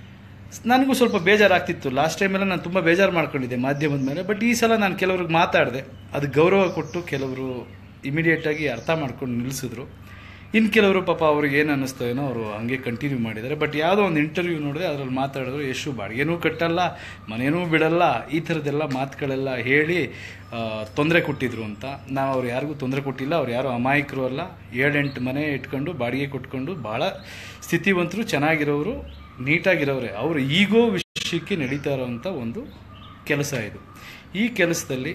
ನನಗೂ ಸ್ವಲ್ಪ ಬೇಜಾರಾಗ್ತಿತ್ತು ಲಾಸ್ಟ್ ಟೈಮೆಲ್ಲ ನಾನು ತುಂಬ ಬೇಜಾರು ಮಾಡ್ಕೊಂಡಿದ್ದೆ ಮಾಧ್ಯಮದ ಮೇಲೆ ಬಟ್ ಈ ಸಲ ನಾನು ಕೆಲವ್ರಿಗೆ ಮಾತಾಡಿದೆ ಅದು ಗೌರವ ಕೊಟ್ಟು ಕೆಲವರು ಇಮಿಡಿಯೇಟಾಗಿ ಅರ್ಥ ಮಾಡ್ಕೊಂಡು ನಿಲ್ಲಿಸಿದ್ರು ಇನ್ನು ಕೆಲವರು ಪಾಪ ಅವ್ರಿಗೆ ಏನು ಅನ್ನಿಸ್ತೋ ಏನೋ ಅವರು ಹಂಗೆ ಕಂಟಿನ್ಯೂ ಮಾಡಿದ್ದಾರೆ ಬಟ್ ಯಾವುದೋ ಒಂದು ಇಂಟರ್ವ್ಯೂ ನೋಡಿದೆ ಅದರಲ್ಲಿ ಮಾತಾಡಿದ್ರು ಎಷ್ಟು ಬಾಡಿಗೆನೂ ಕಟ್ಟಲ್ಲ ಮನೇನೂ ಬಿಡಲ್ಲ ಈ ಥರದ್ದೆಲ್ಲ ಮಾತುಗಳೆಲ್ಲ ಹೇಳಿ ತೊಂದರೆ ಕೊಟ್ಟಿದ್ರು ಅಂತ ನಾವು ಅವ್ರು ಯಾರಿಗೂ ತೊಂದರೆ ಕೊಟ್ಟಿಲ್ಲ ಅವ್ರು ಯಾರು ಅಮಾಯಕರು ಅಲ್ಲ ಏಳೆಂಟು ಮನೆ ಇಟ್ಕೊಂಡು ಬಾಡಿಗೆ ಕೊಟ್ಕೊಂಡು ಭಾಳ ಸ್ಥಿತಿವಂತರು ಚೆನ್ನಾಗಿರೋರು ನೀಟಾಗಿರೋರೆ ಅವರು ಈಗೋ ವಿಷಯಕ್ಕೆ ನಡೀತಾ ಇರೋವಂಥ ಒಂದು ಕೆಲಸ ಇದು ಈ ಕೆಲಸದಲ್ಲಿ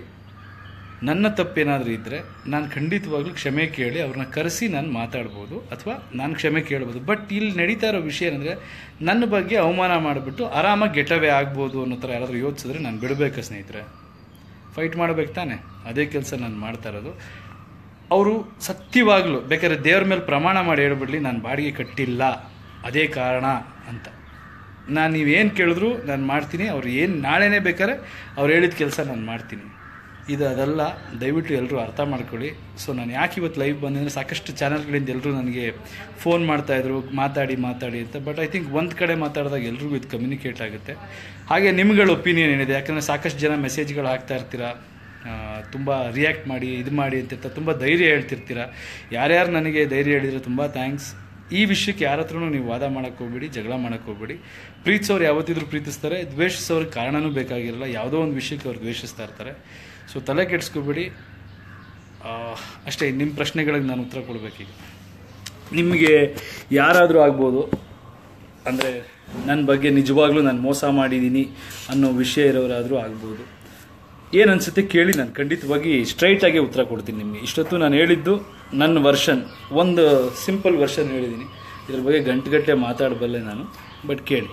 ನನ್ನ ತಪ್ಪೇನಾದರೂ ಇದ್ದರೆ ನಾನು ಖಂಡಿತವಾಗ್ಲೂ ಕ್ಷಮೆ ಕೇಳಿ ಅವ್ರನ್ನ ಕರೆಸಿ ನಾನು ಮಾತಾಡ್ಬೋದು ಅಥವಾ ನಾನು ಕ್ಷಮೆ ಕೇಳ್ಬೋದು ಬಟ್ ಇಲ್ಲಿ ನಡೀತಾ ಇರೋ ವಿಷಯ ಏನಂದರೆ ನನ್ನ ಬಗ್ಗೆ ಅವಮಾನ ಮಾಡಿಬಿಟ್ಟು ಆರಾಮಾಗಿ ಗೆಟವೇ ಆಗ್ಬೋದು ಅನ್ನೋ ಥರ ಯಾರಾದರೂ ಯೋಚಿಸಿದ್ರೆ ನಾನು ಬಿಡಬೇಕಾ ಸ್ನೇಹಿತರೆ ಫೈಟ್ ಮಾಡ್ಬೇಕು ತಾನೆ ಅದೇ ಕೆಲಸ ನಾನು ಮಾಡ್ತಾ ಇರೋದು ಅವರು ಸತ್ಯವಾಗ್ಲೂ ಬೇಕಾದ್ರೆ ದೇವ್ರ ಮೇಲೆ ಪ್ರಮಾಣ ಮಾಡಿ ಹೇಳ್ಬಿಡ್ಲಿ ನಾನು ಬಾಡಿಗೆ ಕಟ್ಟಿಲ್ಲ ಅದೇ ಕಾರಣ ಅಂತ ನಾನು ನೀವೇನು ಕೇಳಿದ್ರು ನಾನು ಮಾಡ್ತೀನಿ ಅವ್ರು ಏನು ನಾಳೆನೇ ಬೇಕಾದ್ರೆ ಅವ್ರು ಹೇಳಿದ ಕೆಲಸ ನಾನು ಮಾಡ್ತೀನಿ ಇದು ಅದಲ್ಲ ದಯವಿಟ್ಟು ಎಲ್ಲರೂ ಅರ್ಥ ಮಾಡ್ಕೊಳ್ಳಿ ಸೊ ನಾನು ಯಾಕೆ ಇವತ್ತು ಲೈವ್ ಬಂದರೆ ಸಾಕಷ್ಟು ಚಾನಲ್ಗಳಿಂದ ಎಲ್ಲರೂ ನನಗೆ ಫೋನ್ ಮಾಡ್ತಾಯಿದ್ರು ಮಾತಾಡಿ ಮಾತಾಡಿ ಅಂತ ಬಟ್ ಐ ಥಿಂಕ್ ಒಂದು ಕಡೆ ಮಾತಾಡಿದಾಗ ಎಲ್ರಿಗೂ ಇದು ಕಮ್ಯುನಿಕೇಟ್ ಆಗುತ್ತೆ ಹಾಗೆ ನಿಮ್ಗಳ ಒಪಿನಿಯನ್ ಏನಿದೆ ಯಾಕಂದರೆ ಸಾಕಷ್ಟು ಜನ ಮೆಸೇಜ್ಗಳು ಹಾಕ್ತಾ ಇರ್ತೀರಾ ತುಂಬ ರಿಯಾಕ್ಟ್ ಮಾಡಿ ಇದು ಮಾಡಿ ಅಂತಿರ್ತಾರೆ ತುಂಬ ಧೈರ್ಯ ಹೇಳ್ತಿರ್ತೀರ ಯಾರ್ಯಾರು ನನಗೆ ಧೈರ್ಯ ಹೇಳಿದ್ರು ತುಂಬ ಥ್ಯಾಂಕ್ಸ್ ಈ ವಿಷಯಕ್ಕೆ ಯಾರ ಹತ್ರನೂ ನೀವು ವಾದ ಮಾಡೋಕ್ಕೆ ಹೋಗ್ಬೇಡಿ ಜಗಳ ಮಾಡೋಕ್ಕೆ ಹೋಗ್ಬೇಡಿ ಪ್ರೀತಿಸೋರು ಯಾವತ್ತಿದ್ರೂ ಪ್ರೀತಿಸ್ತಾರೆ ದ್ವೇಷಿಸೋರಿಗೆ ಕಾರಣನೂ ಬೇಕಾಗಿರಲ್ಲ ಯಾವುದೋ ಒಂದು ವಿಷಯಕ್ಕೆ ಅವ್ರು ದ್ವೇಷಿಸ್ತಾ ಇರ್ತಾರೆ ಸೊ ತಲೆ ಕೆಡಿಸ್ಕೋಬೇಡಿ ಆ, ಅಷ್ಟೇ ನಿಮ್ಮ ಪ್ರಶ್ನೆಗಳಿಗೆ ನಾನು ಉತ್ತರ ಕೊಡಬೇಕೀಗ ನಿಮಗೆ ಯಾರಾದರೂ ಆಗ್ಬೋದು ಅಂದರೆ ನನ್ನ ಬಗ್ಗೆ ನಿಜವಾಗ್ಲೂ ನಾನು ಮೋಸ ಮಾಡಿದ್ದೀನಿ ಅನ್ನೋ ವಿಷಯ ಇರೋರಾದರೂ ಆಗ್ಬೋದು ಏನು ಅನ್ಸುತ್ತೆ ಕೇಳಿ ನಾನು ಖಂಡಿತವಾಗಿ ಸ್ಟ್ರೈಟಾಗಿ ಉತ್ತರ ಕೊಡ್ತೀನಿ ನಿಮಗೆ ಇಷ್ಟೊತ್ತು ನಾನು ಹೇಳಿದ್ದು ನನ್ನ ವರ್ಷನ್ ಒಂದು ಸಿಂಪಲ್ ವರ್ಷನ್ ಹೇಳಿದ್ದೀನಿ ಇದ್ರ ಬಗ್ಗೆ ಗಂಟೆಗಟ್ಟಲೆ ಮಾತಾಡಬಲ್ಲೆ ನಾನು ಬಟ್ ಕೇಳಿ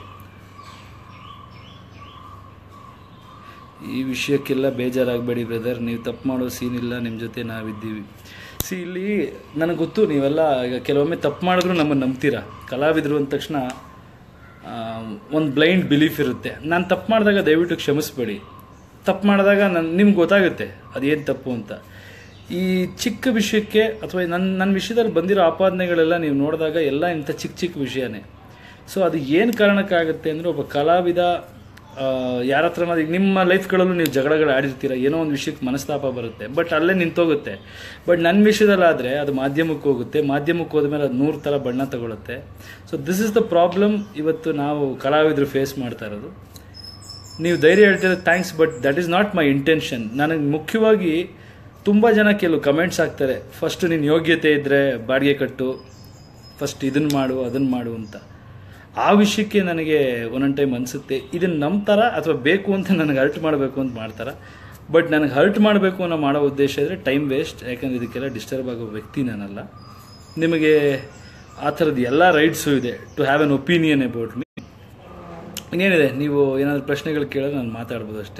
ಈ ವಿಷಯಕ್ಕೆಲ್ಲ ಬೇಜಾರಾಗಬೇಡಿ ಬ್ರದರ್ ನೀವು ತಪ್ಪು ಮಾಡೋ ಸೀನ್ ಇಲ್ಲ ನಿಮ್ಮ ಜೊತೆ ನಾವಿದ್ದೀವಿ ಸಿ ಇಲ್ಲಿ ನನಗೆ ಗೊತ್ತು ನೀವೆಲ್ಲ ಈಗ ಕೆಲವೊಮ್ಮೆ ತಪ್ಪು ಮಾಡಿದ್ರು ನಮ್ಮನ್ನು ನಂಬ್ತೀರಾ ಕಲಾವಿದರು ಅಂದ ತಕ್ಷಣ ಒಂದು ಬ್ಲೈಂಡ್ ಬಿಲೀಫ್ ಇರುತ್ತೆ ನಾನು ತಪ್ಪು ಮಾಡಿದಾಗ ದಯವಿಟ್ಟು ಕ್ಷಮಿಸ್ಬೇಡಿ ತಪ್ಪು ಮಾಡಿದಾಗ ನಾನು ನಿಮ್ಗೆ ಗೊತ್ತಾಗುತ್ತೆ ಅದೇನು ತಪ್ಪು ಅಂತ ಈ ಚಿಕ್ಕ ವಿಷಯಕ್ಕೆ ಅಥವಾ ನನ್ನ ನನ್ನ ವಿಷಯದಲ್ಲಿ ಬಂದಿರೋ ಆಪಾದನೆಗಳೆಲ್ಲ ನೀವು ನೋಡಿದಾಗ ಎಲ್ಲ ಇಂಥ ಚಿಕ್ಕ ಚಿಕ್ಕ ವಿಷಯನೇ ಸೊ ಅದು ಏನು ಕಾರಣಕ್ಕಾಗುತ್ತೆ ಅಂದರೆ ಒಬ್ಬ ಕಲಾವಿದ ಯಾರ ಹತ್ರ ಈಗ ನಿಮ್ಮ ಲೈಫ್ಗಳಲ್ಲೂ ನೀವು ಜಗಳಗಳು ಆಡಿರ್ತೀರ ಏನೋ ಒಂದು ವಿಷಯಕ್ಕೆ ಮನಸ್ತಾಪ ಬರುತ್ತೆ ಬಟ್ ಅಲ್ಲೇ ನಿಂತೋಗುತ್ತೆ ಬಟ್ ನನ್ನ ವಿಷಯದಲ್ಲಾದರೆ ಅದು ಮಾಧ್ಯಮಕ್ಕೆ ಹೋಗುತ್ತೆ ಮಾಧ್ಯಮಕ್ಕೆ ಹೋದ್ಮೇಲೆ ಅದು ನೂರು ಥರ ಬಣ್ಣ ತಗೊಳುತ್ತೆ so this is the problem ಇವತ್ತು ನಾವು ಕಲಾವಿದರು ಫೇಸ್ ಮಾಡ್ತಾ ಇರೋದು ನೀವು ಧೈರ್ಯ ಹೇಳ್ತೀರ thanks but that is not my intention ನನಗೆ ಮುಖ್ಯವಾಗಿ ತುಂಬ ಜನ ಕೆಲವು ಕಮೆಂಟ್ಸ್ ಹಾಕ್ತಾರೆ ಫಸ್ಟ್ ನಿನ್ನ ಯೋಗ್ಯತೆ ಇದ್ದರೆ ಬಾಡಿಗೆ ಕಟ್ಟು ಫಸ್ಟ್ ಇದನ್ನು ಮಾಡು ಅದನ್ನು ಮಾಡು ಅಂತ ಆ ವಿಷಯಕ್ಕೆ ನನಗೆ ಒಂದೊಂದು ಟೈಮ್ ಅನಿಸುತ್ತೆ ಇದನ್ನು ನಂಬ್ತಾರ ಅಥವಾ ಬೇಕು ಅಂತ ನನಗೆ ಹರ್ಟ್ ಮಾಡಬೇಕು ಅಂತ ಮಾಡ್ತಾರ ಬಟ್ ನನಗೆ ಹರ್ಟ್ ಮಾಡಬೇಕು ಅನ್ನೋ ಮಾಡೋ ಉದ್ದೇಶ ಇದ್ದರೆ ಟೈಮ್ ವೇಸ್ಟ್ ಯಾಕಂದರೆ ಇದಕ್ಕೆಲ್ಲ ಡಿಸ್ಟರ್ಬ್ ಆಗೋ ವ್ಯಕ್ತಿ ನಾನಲ್ಲ ನಿಮಗೆ ಆ ಥರದ್ದು ಎಲ್ಲ ರೈಟ್ಸು ಇದೆ to have an opinion about me ಇನ್ನೇನಿದೆ ನೀವು ಏನಾದರೂ ಪ್ರಶ್ನೆಗಳು ಕೇಳಿದ್ರೆ ನಾನು ಮಾತಾಡ್ಬೋದು ಅಷ್ಟೇ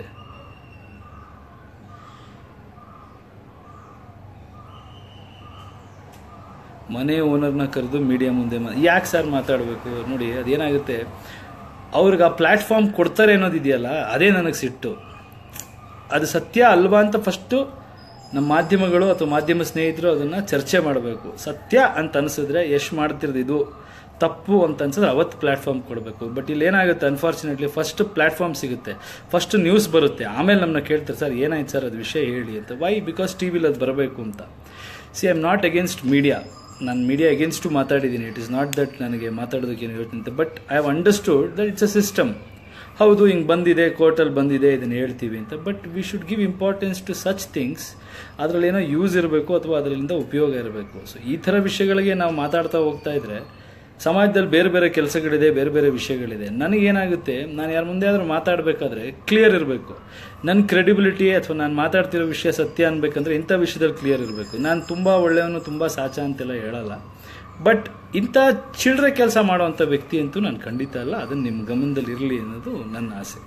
ಮನೆ ಓನರ್ನ ಕರೆದು ಮೀಡಿಯಾ ಮುಂದೆ ಯಾಕೆ ಸರ್ ಮಾತಾಡಬೇಕು ನೋಡಿ ಅದೇನಾಗುತ್ತೆ ಅವ್ರಿಗೆ ಆ ಪ್ಲ್ಯಾಟ್ಫಾರ್ಮ್ ಕೊಡ್ತಾರೆ ಅನ್ನೋದಿದೆಯಲ್ಲ ಅದೇ ನನಗೆ ಸಿಟ್ಟು ಅದು ಸತ್ಯ ಅಲ್ವಾ ಅಂತ ಫಸ್ಟು ನಮ್ಮ ಮಾಧ್ಯಮಗಳು ಅಥವಾ ಮಾಧ್ಯಮ ಸ್ನೇಹಿತರು ಅದನ್ನು ಚರ್ಚೆ ಮಾಡಬೇಕು ಸತ್ಯ ಅಂತ ಅನಿಸಿದ್ರೆ ಎಷ್ಟು ಮಾಡ್ತಿರೋದು ಇದು ತಪ್ಪು ಅಂತ ಅನ್ಸಿದ್ರೆ ಅವತ್ತು ಪ್ಲ್ಯಾಟ್ಫಾರ್ಮ್ ಕೊಡಬೇಕು ಬಟ್ ಇಲ್ಲಿ ಏನಾಗುತ್ತೆ ಅನ್ಫಾರ್ಚುನೇಟ್ಲಿ ಫಸ್ಟ್ ಪ್ಲ್ಯಾಟ್ಫಾರ್ಮ್ ಸಿಗುತ್ತೆ ಫಸ್ಟ್ ನ್ಯೂಸ್ ಬರುತ್ತೆ ಆಮೇಲೆ ನಮ್ಮನ್ನ ಕೇಳ್ತಾರೆ ಸರ್ ಏನಾಯ್ತು ಸರ್ ಅದು ವಿಷಯ ಹೇಳಿ ಅಂತ ವೈ ಬಿಕಾಸ್ ಟಿ ವಿಲಿ ಅದು ಬರಬೇಕು ಅಂತ see I am not against media ನಾನು ಮೀಡಿಯಾ ಅಗೇನ್ಸ್ಟು ಮಾತಾಡಿದ್ದೀನಿ ಇಟ್ ಇಸ್ ನಾಟ್ ದಟ್ ನನಗೆ ಮಾತಾಡೋದಕ್ಕೆ ಏನು ಯೋಚನೆ ಅಂತ but I have understood that it's a system ಹೌದು ಹಿಂಗೆ ಬಂದಿದೆ ಕೋರ್ಟಲ್ಲಿ ಬಂದಿದೆ ಇದನ್ನು ಹೇಳ್ತೀವಿ ಅಂತ but we should give importance to such things ಅದರಲ್ಲಿ ಏನೋ ಯೂಸ್ ಇರಬೇಕು ಅಥವಾ ಅದರಿಂದ ಉಪಯೋಗ ಇರಬೇಕು ಸೊ ಈ ಥರ ವಿಷಯಗಳಿಗೆ ನಾವು ಮಾತಾಡ್ತಾ ಹೋಗ್ತಾ ಇದ್ರೆ ಸಮಾಜದಲ್ಲಿ ಬೇರೆ ಬೇರೆ ಕೆಲಸಗಳಿದೆ ಬೇರೆ ಬೇರೆ ವಿಷಯಗಳಿದೆ ನನಗೇನಾಗುತ್ತೆ ನಾನು ಯಾರ ಮುಂದೆ ಆದರೂ ಮಾತಾಡಬೇಕಾದ್ರೆ ಕ್ಲಿಯರ್ ಇರಬೇಕು ನನ್ನ ಕ್ರೆಡಿಬಿಲಿಟಿ ಅಥವಾ ನಾನು ಮಾತಾಡ್ತಿರೋ ವಿಷಯ ಸತ್ಯ ಅನ್ಬೇಕಂದ್ರೆ ಇಂಥ ವಿಷಯದಲ್ಲಿ ಕ್ಲಿಯರ್ ಇರಬೇಕು ನಾನು ತುಂಬ ಒಳ್ಳೆಯವನು ತುಂಬ ಸಾಚ ಅಂತೆಲ್ಲ ಹೇಳಲ್ಲ ಬಟ್ ಇಂಥ ಚಿಲ್ಡ್ರೆ ಕೆಲಸ ಮಾಡುವಂಥ ವ್ಯಕ್ತಿ ಅಂತೂ ನಾನು ಖಂಡಿತ ಅಲ್ಲ ಅದನ್ನು ನಿಮ್ಮ ಗಮನದಲ್ಲಿ ಇರಲಿ ಅನ್ನೋದು ನನ್ನ ಆಸೆ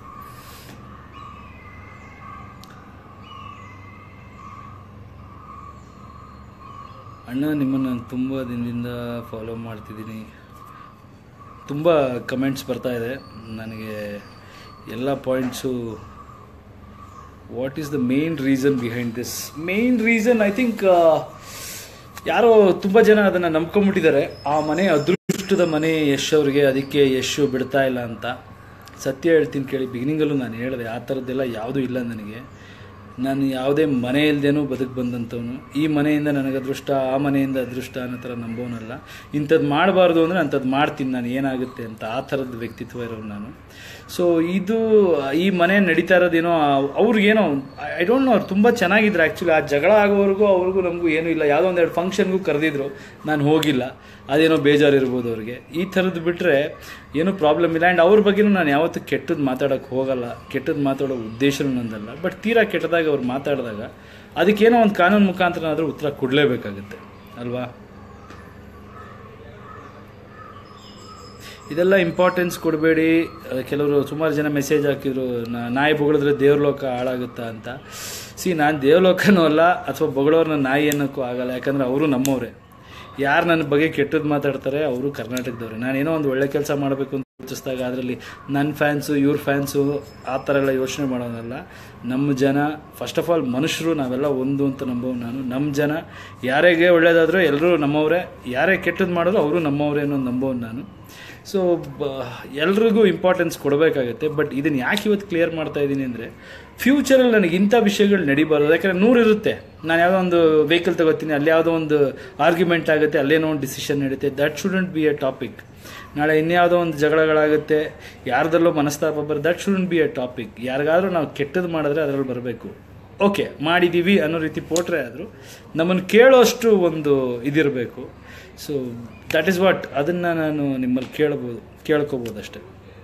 ಅಣ್ಣ ನಿಮ್ಮನ್ನು ನಾನು ತುಂಬ ದಿನದಿಂದ ಫಾಲೋ ಮಾಡ್ತಿದ್ದೀನಿ ತುಂಬ ಕಮೆಂಟ್ಸ್ ಬರ್ತಾ ಇದೆ ನನಗೆ ಎಲ್ಲ points what is the main reason behind this main reason I think ಯಾರೋ ತುಂಬ ಜನ ಅದನ್ನು ನಂಬ್ಕೊಂಬಿಟ್ಟಿದ್ದಾರೆ ಆ ಮನೆ ಅದೃಷ್ಟದ ಮನೆ ಯಶ್ ಅವ್ರಿಗೆ ಅದಕ್ಕೆ ಯಶು ಬಿಡ್ತಾ ಇಲ್ಲ ಅಂತ ಸತ್ಯ ಹೇಳ್ತೀನಿ ಕೇಳಿ ಬಿಗಿನಿಂಗಲ್ಲೂ ನಾನು ಹೇಳಿದೆ ಆ ಥರದ್ದೆಲ್ಲ ಯಾವುದೂ ಇಲ್ಲ ನನಗೆ ನಾನು ಯಾವುದೇ ಮನೆ ಇಲ್ದೇನೂ ಬದುಕು ಬಂದಂಥವನು ಈ ಮನೆಯಿಂದ ನನಗೆ ಅದೃಷ್ಟ ಆ ಮನೆಯಿಂದ ಅದೃಷ್ಟ ಅನ್ನೋ ಥರ ನಂಬೋನಲ್ಲ ಇಂಥದ್ದು ಮಾಡಬಾರ್ದು ಅಂದರೆ ಅಂಥದ್ದು ಮಾಡ್ತೀನಿ ನಾನು ಏನಾಗುತ್ತೆ ಅಂತ ಆ ಥರದ ವ್ಯಕ್ತಿತ್ವ ಇರೋನು ನಾನು ಸೊ ಇದು ಈ ಮನೆ ನಡೀತಾ ಇರೋದೇನೋ ಅವ್ರಿಗೇನೋ ಐ ಡೋಂಟ್ ನೋ ಅವ್ರು ತುಂಬ ಚೆನ್ನಾಗಿದ್ರು ಆ್ಯಕ್ಚುಲಿ ಆ ಜಗಳ ಆಗೋವರೆಗೂ ಅವ್ರಿಗೂ ನಮಗೂ ಏನೂ ಇಲ್ಲ ಯಾವುದೋ ಒಂದೆರಡು ಫಂಕ್ಷನ್ಗೂ ಕರೆದಿದ್ರು ನಾನು ಹೋಗಿಲ್ಲ ಅದೇನೋ ಬೇಜಾರು ಇರ್ಬೋದು ಅವ್ರಿಗೆ ಈ ಥರದ್ದು ಬಿಟ್ಟರೆ ಏನೂ ಪ್ರಾಬ್ಲಮ್ ಇಲ್ಲ ಆ್ಯಂಡ್ ಅವ್ರ ಬಗ್ಗೆನೂ ನಾನು ಯಾವತ್ತೂ ಕೆಟ್ಟದ್ದು ಮಾತಾಡೋಕ್ಕೆ ಹೋಗಲ್ಲ ಕೆಟ್ಟದ್ದು ಮಾತಾಡೋ ಉದ್ದೇಶನೂ ನಂದಲ್ಲ ಬಟ್ ತೀರಾ ಕೆಟ್ಟದಾಗ ಅವ್ರು ಮಾತಾಡಿದಾಗ ಅದಕ್ಕೇನೋ ಒಂದು ಕಾನೂನು ಮುಖಾಂತರನಾದರೂ ಉತ್ತರ ಕೊಡಲೇಬೇಕಾಗುತ್ತೆ ಅಲ್ವಾ ಇದೆಲ್ಲ ಇಂಪಾರ್ಟೆನ್ಸ್ ಕೊಡಬೇಡಿ ಕೆಲವರು ಸುಮಾರು ಜನ ಮೆಸೇಜ್ ಹಾಕಿದ್ರು ನಾಯಿ ಬೊಗಳಿದ್ರೆ ದೇವ್ರಲೋಕ ಹಾಳಾಗುತ್ತಾ ಅಂತ ಸಿ ನಾನು ದೇವ್ರಲೋಕನೂ ಅಲ್ಲ ಅಥವಾ ಬೊಗಳವ್ರನ್ನ ನಾಯಿ ಅನ್ನೋಕ್ಕೂ ಆಗಲ್ಲ ಯಾಕಂದರೆ ಅವರು ನಮ್ಮವರೇ ಯಾರು ನನ್ನ ಬಗ್ಗೆ ಕೆಟ್ಟದ್ದು ಮಾತಾಡ್ತಾರೆ ಅವರು ಕರ್ನಾಟಕದವ್ರೆ ನಾನೇನೋ ಒಂದು ಒಳ್ಳೆ ಕೆಲಸ ಮಾಡಬೇಕು ಅಂತ ಯೋಚಿಸಿದಾಗ ಅದರಲ್ಲಿ ನನ್ನ ಫ್ಯಾನ್ಸು ಇವ್ರ ಫ್ಯಾನ್ಸು ಆ ಥರ ಎಲ್ಲ ಯೋಚನೆ ಮಾಡೋನಲ್ಲ ನಮ್ಮ ಜನ ಫಸ್ಟ್ ಆಫ್ ಆಲ್ ಮನುಷ್ಯರು ನಾವೆಲ್ಲ ಒಂದು ಅಂತ ನಂಬೋವು ನಾನು ನಮ್ಮ ಜನ ಯಾರಿಗೆ ಒಳ್ಳೇದಾದರೂ ಎಲ್ಲರೂ ನಮ್ಮವರೇ ಯಾರೇ ಕೆಟ್ಟದ್ದು ಮಾಡಿದ್ರು ಅವರು ನಮ್ಮವರೇ ಅನ್ನೋದು ನಂಬೋನು ನಾನು ಸೊ ಬ ಎಲ್ರಿಗೂ ಇಂಪಾರ್ಟೆನ್ಸ್ ಕೊಡಬೇಕಾಗುತ್ತೆ ಬಟ್ ಇದನ್ನು ಯಾಕೆ ಇವತ್ತು ಕ್ಲಿಯರ್ ಮಾಡ್ತಾ ಇದ್ದೀನಿ ಅಂದರೆ ಫ್ಯೂಚರಲ್ಲಿ ನನಗೆ ಇಂಥ ವಿಷಯಗಳು ನಡಿಬಾರ್ದು ಯಾಕಂದರೆ ನೂರು ಇರುತ್ತೆ ನಾನು ಯಾವುದೋ ಒಂದು ವೆಹಿಕಲ್ ತಗೋತೀನಿ ಅಲ್ಲಿ ಯಾವುದೋ ಒಂದು ಆರ್ಗ್ಯುಮೆಂಟ್ ಆಗುತ್ತೆ ಅಲ್ಲೇನೋ ಒಂದು ಡಿಸಿಷನ್ ನಡೀತೆ that shouldn't be a topic ನಾಳೆ ಇನ್ಯಾವುದೋ ಒಂದು ಜಗಳಗಳಾಗುತ್ತೆ ಯಾರ್ದಲ್ಲೋ ಮನಸ್ತಾಪ but that shouldn't be a topic ಯಾರಿಗಾದ್ರೂ ನಾವು ಕೆಟ್ಟದ್ದು ಮಾಡಿದ್ರೆ ಅದರಲ್ಲಿ ಬರಬೇಕು ಓಕೆ ಮಾಡಿದ್ದೀವಿ ಅನ್ನೋ ರೀತಿ ಪೋಟ್ರೆ ಆದರೂ ನಮ್ಮನ್ನು ಕೇಳೋಷ್ಟು ಒಂದು ಇದಿರಬೇಕು ಸೊ ದಟ್ ಈಸ್ ವಾಟ್ ಅದನ್ನು ನಾನು ನಿಮ್ಮಲ್ಲಿ ಕೇಳ್ಬೋದು ಕೇಳ್ಕೊಬೋದು ಅಷ್ಟೇ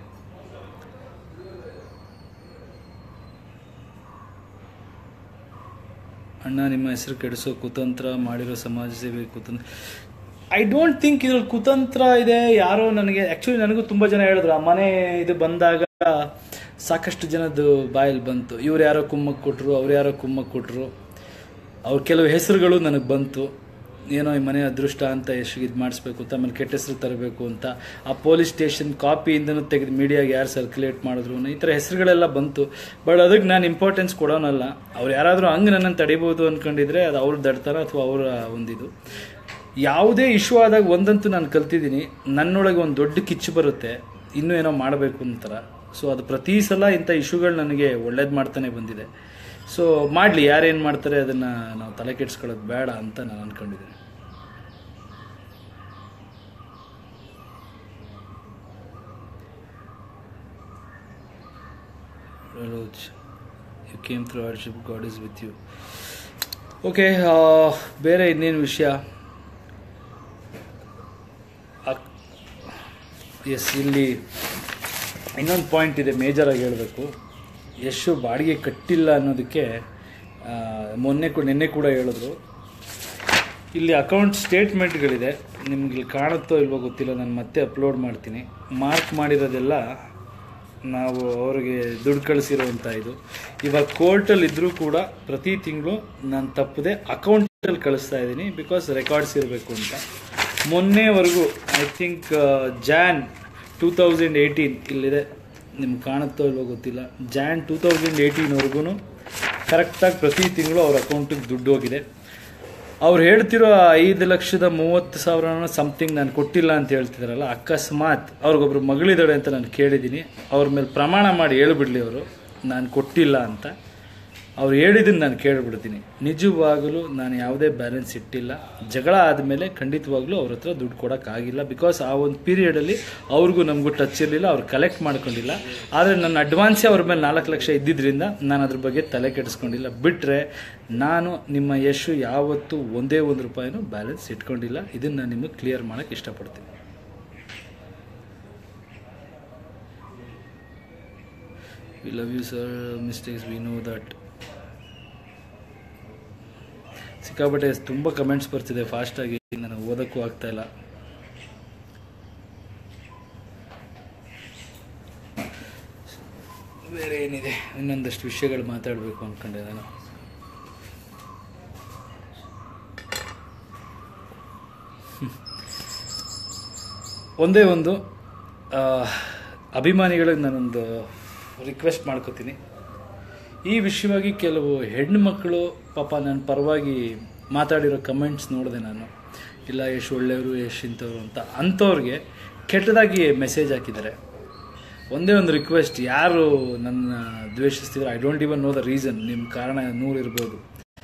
ಅಣ್ಣ ನಿಮ್ಮ ಹೆಸರು ಕೆಡಿಸೋ ಕುತಂತ್ರ ಮಾಡಿರೋ ಸಮಾಜ ಸೇವೆ ಕುತಂತ್ರ ಐ ಡೋಂಟ್ ಥಿಂಕ್ ಇದ್ರಲ್ಲಿ ಕುತಂತ್ರ ಇದೆ ಯಾರೋ ನನಗೆ ಆ್ಯಕ್ಚುಲಿ ನನಗೂ ತುಂಬ ಜನ ಹೇಳಿದ್ರು ಆ ಮನೆ ಇದು ಬಂದಾಗ ಸಾಕಷ್ಟು ಜನದ್ದು ಬಾಯಲ್ಲಿ ಬಂತು ಇವ್ರು ಯಾರೋ ಕುಮ್ಮಕ್ಕೆ ಕೊಟ್ಟರು ಅವ್ರು ಯಾರೋ ಕುಮ್ಮಕ್ಕೆ ಕೊಟ್ಟರು ಅವ್ರ ಕೆಲವು ಹೆಸರುಗಳು ನನಗೆ ಬಂತು ಏನೋ ಈ ಮನೆ ಅದೃಷ್ಟ ಅಂತ ಎಷ್ಟು ಇದು ಮಾಡಿಸ್ಬೇಕು ಅಂತ ಆಮೇಲೆ ಕೆಟ್ಟ ಹೆಸರು ತರಬೇಕು ಅಂತ ಆ ಪೊಲೀಸ್ ಸ್ಟೇಷನ್ ಕಾಪಿಯಿಂದನೂ ತೆಗೆದು ಮೀಡಿಯಾಗೆ ಯಾರು ಸರ್ಕ್ಯುಲೇಟ್ ಮಾಡಿದ್ರು ಈ ಥರ ಹೆಸರುಗಳೆಲ್ಲ ಬಂತು ಬಟ್ ಅದಕ್ಕೆ ನಾನು ಇಂಪಾರ್ಟೆನ್ಸ್ ಕೊಡೋನಲ್ಲ ಅವ್ರು ಯಾರಾದರೂ ಹಂಗೆ ನನ್ನನ್ನು ತಡಿಬೋದು ಅಂದ್ಕೊಂಡಿದ್ರೆ ಅದು ಅವ್ರ ದಡ್ತನ ಅಥವಾ ಅವರ ಒಂದಿದು ಯಾವುದೇ ಇಶ್ಯೂ ಆದಾಗ ಒಂದಂತೂ ನಾನು ಕಲ್ತಿದ್ದೀನಿ ನನ್ನೊಳಗೆ ಒಂದು ದೊಡ್ಡ ಕಿಚ್ಚು ಬರುತ್ತೆ ಇನ್ನೂ ಏನೋ ಮಾಡಬೇಕು ಅಂತಾರ ಸೊ ಅದು ಪ್ರತಿ ಸಲ ಇಂಥ ಇಶ್ಯೂಗಳು ನನಗೆ ಒಳ್ಳೇದು ಮಾಡ್ತಾನೆ ಬಂದಿದೆ ಸೊ ಮಾಡಲಿ ಯಾರೇನು ಮಾಡ್ತಾರೆ ಅದನ್ನು ನಾವು ತಲೆ ಕೆಡ್ಸ್ಕೊಳ್ಳೋದು ಬೇಡ ಅಂತ ನಾನು ಅಂದ್ಕೊಂಡಿದ್ದೀನಿ you came through hardship God is with you okay ಬೇರೆ ಇನ್ನೇನು ವಿಷಯ ಎಸ್ ಇಲ್ಲಿ ಇನ್ನೊಂದು ಪಾಯಿಂಟ್ ಇದೆ ಮೇಜರಾಗಿ ಹೇಳಬೇಕು ಎಷ್ಟು ಬಾಡಿಗೆ ಕಟ್ಟಿಲ್ಲ ಅನ್ನೋದಕ್ಕೆ ಆ, ಮೊನ್ನೆ ಕೂಡ ನಿನ್ನೆ ಕೂಡ ಹೇಳಿದ್ರು ಇಲ್ಲಿ ಅಕೌಂಟ್ ಸ್ಟೇಟ್ಮೆಂಟ್ಗಳಿದೆ ನಿಮ್ಗೆ ಇಲ್ಲಿ ಕಾಣುತ್ತೋ ಇಲ್ವೋ ಗೊತ್ತಿಲ್ಲ ನಾನು ಮತ್ತೆ ಅಪ್ಲೋಡ್ ಮಾಡ್ತೀನಿ ಮಾರ್ಕ್ ಮಾಡಿರೋದೆಲ್ಲ ನಾವು ಅವ್ರಿಗೆ ದುಡ್ಡು ಕಳಿಸಿರೋವಂಥ ಇದು ಇವಾಗ ಕೋರ್ಟಲ್ಲಿ ಇದ್ದರೂ ಕೂಡ ಪ್ರತಿ ತಿಂಗಳು ನಾನು ತಪ್ಪದೆ ಅಕೌಂಟಲ್ಲಿ ಕಳಿಸ್ತಾ ಇದ್ದೀನಿ ಬಿಕಾಸ್ ರೆಕಾರ್ಡ್ಸ್ ಇರಬೇಕು ಅಂತ ಮೊನ್ನೆವರೆಗೂ I think June two thousand eighteen ಇಲ್ಲಿದೆ ನಿಮ್ಗೆ ಕಾಣುತ್ತೋ ಇಲ್ವೋ ಗೊತ್ತಿಲ್ಲ ಜಾನ್ ಟೂ ತೌಸಂಡ್ ಏಯ್ಟೀನ್ವರೆಗೂ ಕರೆಕ್ಟಾಗಿ ಪ್ರತಿ ತಿಂಗಳು ಅವ್ರ ಅಕೌಂಟಿಗೆ ದುಡ್ಡು ಹೋಗಿದೆ ಅವ್ರು ಹೇಳ್ತಿರೋ ಐದು ಲಕ್ಷದ ಮೂವತ್ತು ಸಾವಿರನ ಸಮಥಿಂಗ್ ನಾನು ಕೊಟ್ಟಿಲ್ಲ ಅಂತ ಹೇಳ್ತಿದಾರಲ್ಲ ಅಕಸ್ಮಾತ್ ಅವ್ರಿಗೊಬ್ರು ಮಗಳಿದ್ದಾಳೆ ಅಂತ ನಾನು ಕೇಳಿದ್ದೀನಿ ಅವ್ರ ಮೇಲೆ ಪ್ರಮಾಣ ಮಾಡಿ ಹೇಳ್ಬಿಡ್ಲಿ ಅವರು ನಾನು ಕೊಟ್ಟಿಲ್ಲ ಅಂತ ಅವ್ರು ಹೇಳಿದ್ದನ್ನು ನಾನು ಕೇಳಿಬಿಡ್ತೀನಿ ನಿಜವಾಗಲೂ ನಾನು ಯಾವುದೇ ಬ್ಯಾಲೆನ್ಸ್ ಇಟ್ಟಿಲ್ಲ ಜಗಳ ಆದಮೇಲೆ ಖಂಡಿತವಾಗ್ಲೂ ಅವ್ರ ಹತ್ರ ದುಡ್ಡು ಕೊಡೋಕ್ಕಾಗಿಲ್ಲ ಬಿಕಾಸ್ ಆ ಒಂದು ಪೀರಿಯಡಲ್ಲಿ ಅವ್ರಿಗೂ ನಮಗೂ ಟಚ್ ಇರಲಿಲ್ಲ ಅವ್ರು ಕಲೆಕ್ಟ್ ಮಾಡ್ಕೊಂಡಿಲ್ಲ ಆದರೆ ನನ್ನ ಅಡ್ವಾನ್ಸೇ ಅವ್ರ ಮೇಲೆ ನಾಲ್ಕು ಲಕ್ಷ ಇದ್ದಿದ್ದರಿಂದ ನಾನು ಅದ್ರ ಬಗ್ಗೆ ತಲೆ ಕೆಡಿಸ್ಕೊಂಡಿಲ್ಲ ಬಿಟ್ಟರೆ ನಾನು ನಿಮ್ಮ ಯಶು ಯಾವತ್ತೂ ಒಂದೇ ಒಂದು ರೂಪಾಯಿನೂ ಬ್ಯಾಲೆನ್ಸ್ ಇಟ್ಕೊಂಡಿಲ್ಲ ಇದನ್ನು ನಾನು ನಿಮಗೆ ಕ್ಲಿಯರ್ ಮಾಡೋಕ್ಕೆ ಇಷ್ಟಪಡ್ತೀನಿ we love you sir mistakes we know that ಸಿಕ್ಕಾಪಟ್ಟೆ ತುಂಬ ಕಮೆಂಟ್ಸ್ ಬರ್ತಿದೆ ಫಾಸ್ಟಾಗಿ ನನಗೆ ಓದೋಕ್ಕೂ ಆಗ್ತಾ ಇಲ್ಲ ಬೇರೆ ಏನಿದೆ ಇನ್ನೊಂದಷ್ಟು ವಿಷಯಗಳು ಮಾತಾಡಬೇಕು ಅಂದ್ಕೊಂಡೆ ನಾನು ಒಂದೇ ಒಂದು ಆ, ಅಭಿಮಾನಿಗಳಿಗೆ ನಾನೊಂದು ರಿಕ್ವೆಸ್ಟ್ ಮಾಡ್ಕೋತೀನಿ ಈ ವಿಷಯವಾಗಿ ಕೆಲವು ಹೆಣ್ಣು ಮಕ್ಕಳು ಪಾಪ ನನ್ನ ಪರವಾಗಿ ಮಾತಾಡಿರೋ ಕಮೆಂಟ್ಸ್ ನೋಡಿದೆ ನಾನು ಇಲ್ಲ ಎಷ್ಟು ಒಳ್ಳೆಯವರು ಎಷ್ಟು ಇಂಥವ್ರು ಅಂತ ಅಂಥವ್ರಿಗೆ ಕೆಟ್ಟದಾಗಿ ಮೆಸೇಜ್ ಹಾಕಿದ್ದಾರೆ ಒಂದೇ ಒಂದು ರಿಕ್ವೆಸ್ಟ್ ಯಾರು ನನ್ನ ದ್ವೇಷಿಸ್ತಿದ್ರು I don't even know the reason ನಿಮ್ಮ ಕಾರಣ ನೂರು ಇರ್ಬೋದು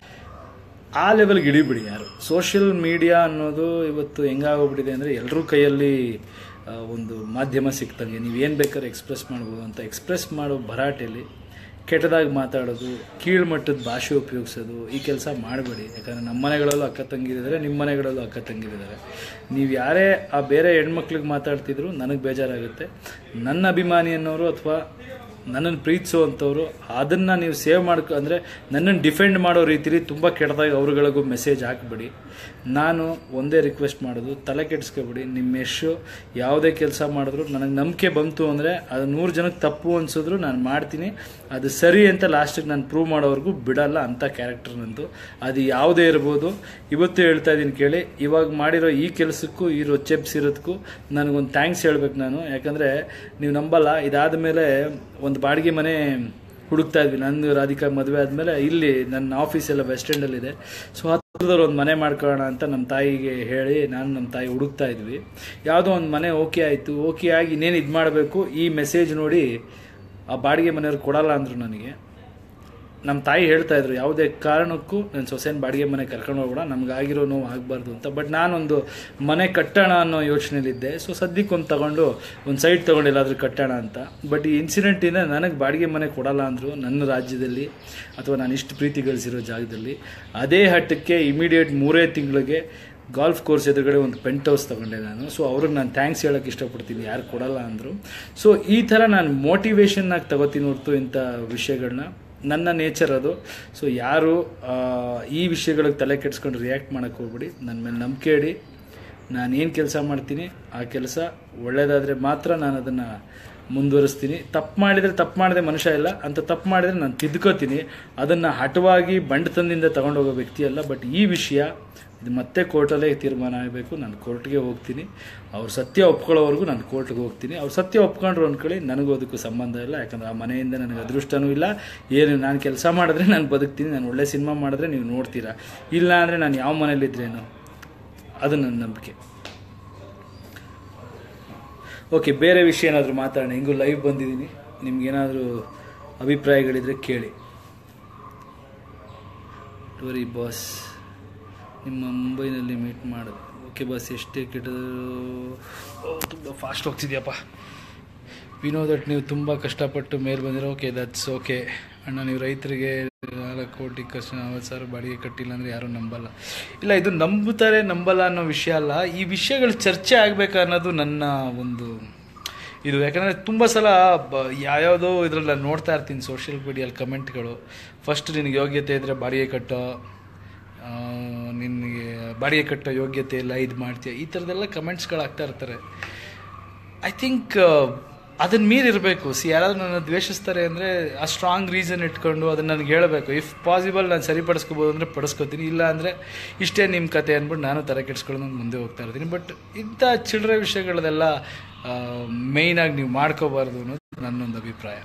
ಆ ಲೆವೆಲ್ಗೆ ಇಳಿಬಿಡಿ ಯಾರು ಸೋಷಿಯಲ್ ಮೀಡಿಯಾ ಅನ್ನೋದು ಇವತ್ತು ಹೆಂಗಾಗೋಗ್ಬಿಟ್ಟಿದೆ ಅಂದರೆ ಎಲ್ಲರೂ ಕೈಯಲ್ಲಿ ಆ, ಒಂದು ಮಾಧ್ಯಮ ಸಿಕ್ತಂಗೆ ನೀವು ಏನು ಬೇಕಾದ್ರೆ ಎಕ್ಸ್ಪ್ರೆಸ್ ಮಾಡ್ಬೋದು ಅಂತ ಎಕ್ಸ್ಪ್ರೆಸ್ ಮಾಡೋ ಭರಾಟೆಯಲ್ಲಿ ಕೆಟ್ಟದಾಗಿ ಮಾತಾಡೋದು ಕೀಳ್ಮಟ್ಟದ ಭಾಷೆ ಉಪಯೋಗಿಸೋದು ಈ ಕೆಲಸ ಮಾಡಬೇಡಿ ಯಾಕಂದರೆ ನಮ್ಮ ಮನೆಗಳಲ್ಲೂ ಅಕ್ಕ ತಂಗಿರಿದ್ದಾರೆ ನಿಮ್ಮ ಮನೆಗಳಲ್ಲೂ ಅಕ್ಕ ತಂಗಿರಿದ್ದಾರೆ ನೀವು ಯಾರೇ ಆ ಬೇರೆ ಹೆಣ್ಮಕ್ಳಿಗೆ ಮಾತಾಡ್ತಿದ್ರು ನನಗೆ ಬೇಜಾರಾಗುತ್ತೆ ನನ್ನ ಅಭಿಮಾನಿ ಅನ್ನೋರು ಅಥವಾ ನನ್ನನ್ನು ಪ್ರೀತಿಸುವಂಥವ್ರು ಅದನ್ನು ನೀವು ಸೇವ್ ಮಾಡ್ಕೊ ಅಂದರೆ ನನ್ನನ್ನು ಡಿಫೆಂಡ್ ಮಾಡೋ ರೀತಿಲಿ ತುಂಬ ಕೆಟ್ಟದಾಗಿ ಅವ್ರುಗಳಿಗೂ ಮೆಸೇಜ್ ಹಾಕ್ಬಿಡಿ ನಾನು ಒಂದೇ ರಿಕ್ವೆಸ್ಟ್ ಮಾಡೋದು ತಲೆ ಕೆಡಿಸ್ಕೊಬಿಡಿ ನಿಮ್ಮ ಯಶು ಯಾವುದೇ ಕೆಲಸ ಮಾಡಿದ್ರು ನನಗೆ ನಂಬಿಕೆ ಬಂತು ಅಂದರೆ ಅದು ನೂರು ಜನಕ್ಕೆ ತಪ್ಪು ಅನ್ಸಿದ್ರು ನಾನು ಮಾಡ್ತೀನಿ ಅದು ಸರಿ ಅಂತ ಲಾಸ್ಟಿಗೆ ನಾನು ಪ್ರೂವ್ ಮಾಡೋವರೆಗೂ ಬಿಡಲ್ಲ ಅಂಥ ಕ್ಯಾರೆಕ್ಟರ್ ನಂದು ಅದು ಯಾವುದೇ ಇರ್ಬೋದು ಇವತ್ತು ಹೇಳ್ತಾ ಇದ್ದೀನಿ ಕೇಳಿ ಇವಾಗ ಮಾಡಿರೋ ಈ ಕೆಲಸಕ್ಕೂ ಈ ರೊಚ್ಚೆಬ್ಸಿರೋದಕ್ಕೂ ನನಗೊಂದು ಥ್ಯಾಂಕ್ಸ್ ಹೇಳ್ಬೇಕು ನಾನು ಯಾಕಂದರೆ ನೀವು ನಂಬಲ್ಲ ಇದಾದ ಮೇಲೆ ಒಂದು ಬಾಡಿಗೆ ಮನೆ ಹುಡುಕ್ತಾ ಇದ್ವಿ ನಂದು ರಾಧಿಕಾ ಮದುವೆ ಆದಮೇಲೆ ಇಲ್ಲಿ ನನ್ನ ಆಫೀಸ್ ಎಲ್ಲ ವೆಸ್ಟ್ ಎಂಡಲ್ಲಿದೆ ಸೊ ಹತ್ರದವ್ರು ಒಂದು ಮನೆ ಮಾಡ್ಕೊಳ್ಳೋಣ ಅಂತ ನಮ್ಮ ತಾಯಿಗೆ ಹೇಳಿ ನಾನು ನಮ್ಮ ತಾಯಿ ಹುಡುಕ್ತಾ ಇದ್ವಿ ಯಾವುದೋ ಒಂದು ಮನೆ ಓಕೆ ಆಯಿತು ಓಕೆ ಆಗಿ ಇನ್ನೇನು ಇದು ಮಾಡಬೇಕು ಈ ಮೆಸೇಜ್ ನೋಡಿ ಆ ಬಾಡಿಗೆ ಮನೆಯವ್ರು ಕೊಡಲ್ಲ ಅಂದರು ನನಗೆ ನಮ್ಮ ತಾಯಿ ಹೇಳ್ತಾ ಇದ್ರು ಯಾವುದೇ ಕಾರಣಕ್ಕೂ ನನ್ನ ಸೊಸೆನ ಬಾಡಿಗೆ ಮನೆ ಕರ್ಕೊಂಡು ಹೋಗ್ಬೇಡ ನಮಗಾಗಿರೋ ನೋವು ಆಗಬಾರ್ದು ಅಂತ ಬಟ್ ನಾನೊಂದು ಮನೆ ಕಟ್ಟೋಣ ಅನ್ನೋ ಯೋಚನೆಯಲ್ಲಿದ್ದೆ ಸೊ ಸದ್ಯಕ್ಕೆ ಒಂದು ತಗೊಂಡು ಒಂದು ಸೈಟ್ ತೊಗೊಂಡು ಎಲ್ಲಾದರೂ ಕಟ್ಟೋಣ ಅಂತ ಬಟ್ ಈ ಇನ್ಸಿಡೆಂಟಿಂದ ನನಗೆ ಬಾಡಿಗೆ ಮನೆ ಕೊಡಲ್ಲ ಅಂದರು ನನ್ನ ರಾಜ್ಯದಲ್ಲಿ ಅಥವಾ ನಾನು ಇಷ್ಟು ಪ್ರೀತಿ ಗಳಿಸಿರೋ ಜಾಗದಲ್ಲಿ ಅದೇ ಹಟ್ಟಕ್ಕೆ ಇಮಿಡಿಯೇಟ್ ಮೂರೇ ತಿಂಗಳಿಗೆ ಗಾಲ್ಫ್ ಕೋರ್ಸ್ ಎದುರುಗಡೆ ಒಂದು ಪೆಂಟ್ ಹೌಸ್ ತಗೊಂಡೆ ನಾನು ಸೊ ಅವ್ರಿಗೆ ನಾನು ಥ್ಯಾಂಕ್ಸ್ ಹೇಳೋಕ್ಕೆ ಇಷ್ಟಪಡ್ತೀನಿ ಯಾರು ಕೊಡಲ್ಲ ಅಂದರು ಸೊ ಈ ಥರ ನಾನು ಮೋಟಿವೇಶನ್ನಾಗಿ ತಗೋತೀನಿ ಹೊರತು ಇಂಥ ವಿಷಯಗಳನ್ನ ನನ್ನ ನೇಚರ್ ಅದು ಸೊ ಯಾರು ಆ, ಈ ವಿಷಯಗಳಿಗೆ ತಲೆ ಕೆಡ್ಸ್ಕೊಂಡು ರಿಯಾಕ್ಟ್ ಮಾಡೋಕ್ಕೆ ಹೋಗ್ಬಿಡಿ ನನ್ನ ಮೇಲೆ ನಂಬಿಕೆ ಇಡಿ ನಾನು ಏನು ಕೆಲಸ ಮಾಡ್ತೀನಿ ಆ ಕೆಲಸ ಒಳ್ಳೆಯದಾದರೆ ಮಾತ್ರ ನಾನು ಅದನ್ನು ಮುಂದುವರಿಸ್ತೀನಿ ತಪ್ಪು ಮಾಡಿದರೆ ತಪ್ಪು ಮಾಡಿದೆ ಮನುಷ್ಯ ಇಲ್ಲ ಅಂತ ತಪ್ಪು ಮಾಡಿದರೆ ನಾನು ತಿದ್ಕೋತೀನಿ ಅದನ್ನು ಹಠವಾಗಿ ಬಂಡತನದಿಂದ ತಗೊಂಡೋಗೋ ವ್ಯಕ್ತಿ ಅಲ್ಲ ಬಟ್ ಈ ವಿಷಯ ಇದು ಮತ್ತೆ ಕೋರ್ಟಲ್ಲೇ ತೀರ್ಮಾನ ಆಗಬೇಕು ನಾನು ಕೋರ್ಟ್ಗೆ ಹೋಗ್ತೀನಿ ಅವ್ರು ಸತ್ಯ ಒಪ್ಕೊಳ್ಳೋವರೆಗೂ ನಾನು ಕೋರ್ಟ್ಗೆ ಹೋಗ್ತೀನಿ ಅವ್ರು ಸತ್ಯ ಒಪ್ಕೊಂಡ್ರು ಅಂದ್ಕೊಳ್ಳಿ ನನಗೂ ಅದಕ್ಕೂ ಸಂಬಂಧ ಇಲ್ಲ ಯಾಕಂದ್ರೆ ಆ ಮನೆಯಿಂದ ನನಗೆ ಅದೃಷ್ಟನೂ ಇಲ್ಲ ಏನು ನಾನು ಕೆಲಸ ಮಾಡಿದ್ರೆ ನಾನು ಬದುಕ್ತೀನಿ ನಾನು ಒಳ್ಳೆ ಸಿನಿಮಾ ಮಾಡಿದ್ರೆ ನೀವು ನೋಡ್ತೀರಾ ಇಲ್ಲ ಅಂದರೆ ನಾನು ಯಾವ ಮನೇಲಿದ್ರೇನು ಅದು ನನ್ನ ನಂಬಿಕೆ ಓಕೆ ಬೇರೆ ವಿಷಯ ಏನಾದರೂ ಮಾತಾಡೋಣ ಹಿಂಗೂ ಲೈವ್ ಬಂದಿದ್ದೀನಿ ನಿಮ್ಗೇನಾದರೂ ಅಭಿಪ್ರಾಯಗಳಿದ್ರೆ ಕೇಳಿ ಟೋರಿ ಬಾಸ್ ನಿಮ್ಮ ಮುಂಬೈನಲ್ಲಿ ಮೀಟ್ ಮಾಡೋದು ಓಕೆ ಬಾಸ್ ಎಷ್ಟೇ ಕೆಟ್ಟದು ತುಂಬ ಫಾಸ್ಟ್ ಹೋಗ್ತಿದ್ಯಪ್ಪ ವಿನೋ ದಟ್ ನೀವು ತುಂಬ ಕಷ್ಟಪಟ್ಟು ಮೇಲೆ ಬಂದಿರೋ ಓಕೆ ದಟ್ಸ್ ಓಕೆ ಅಣ್ಣ ನೀವು ರೈತರಿಗೆ ನಾಲ್ಕು ಕೋಟಿ ಖರ್ಚು ನಲ್ವತ್ತು ಸಾವಿರ ಬಾಡಿಗೆ ಕಟ್ಟಿಲ್ಲ ಅಂದರೆ ಯಾರೂ ನಂಬಲ್ಲ ಇಲ್ಲ ಇದು ನಂಬುತ್ತಾರೆ ನಂಬಲ್ಲ ಅನ್ನೋ ವಿಷಯ ಅಲ್ಲ ಈ ವಿಷಯಗಳು ಚರ್ಚೆ ಆಗಬೇಕು ಅನ್ನೋದು ನನ್ನ ಒಂದು ಇದು ಯಾಕಂದರೆ ತುಂಬ ಸಲ ಬ ಯಾವ್ಯಾವುದೋ ಇದರಲ್ಲಿ ನೋಡ್ತಾ ಇರ್ತೀನಿ ಸೋಷಿಯಲ್ ಮೀಡಿಯಲ್ಲಿ ಕಮೆಂಟ್ಗಳು ಫಸ್ಟ್ ನಿನಗೆ ಯೋಗ್ಯತೆ ಇದ್ದರೆ ಬಾಡಿಗೆ ಕಟ್ಟೋ ಆ, ನಿನಗೆ ಬಾಡಿಗೆ ಕಟ್ಟೋ ಯೋಗ್ಯತೆ ಇಲ್ಲ ಇದು ಮಾಡ್ತೀಯ ಈ ಥರದ್ದೆಲ್ಲ ಕಮೆಂಟ್ಸ್ಗಳು ಆಗ್ತಾ ಇರ್ತಾರೆ ಐ ಥಿಂಕ್ ಅದನ್ನ ಮೀರಿರಬೇಕು ಸಿ ಯಾರಾದ್ರೂ ನನ್ನ ದ್ವೇಷಿಸ್ತಾರೆ ಅಂದರೆ ಆ ಸ್ಟ್ರಾಂಗ್ ರೀಸನ್ ಇಟ್ಕೊಂಡು ಅದನ್ನು ನನಗೆ ಹೇಳಬೇಕು ಇಫ್ ಪಾಸಿಬಲ್ ನಾನು ಸರಿಪಡಿಸ್ಕೋಬೋದು ಅಂದರೆ ಪಡಿಸ್ಕೋತೀನಿ ಇಲ್ಲ ಅಂದರೆ ಇಷ್ಟೇ ನಿಮ್ಮ ಕತೆ ಅಂದ್ಬಿಟ್ಟು ನಾನು ತಲೆ ಕೆಡಿಸ್ಕೊಂಡು ಮುಂದೆ ಹೋಗ್ತಾ ಇರ್ತೀನಿ ಬಟ್ ಇಂಥ ಚಿಲ್ಲರೆ ವಿಷಯಗಳದೆಲ್ಲ ಮೇಯ್ನಾಗಿ ನೀವು ಮಾಡ್ಕೋಬಾರ್ದು ಅನ್ನೋದು ನನ್ನೊಂದು ಅಭಿಪ್ರಾಯ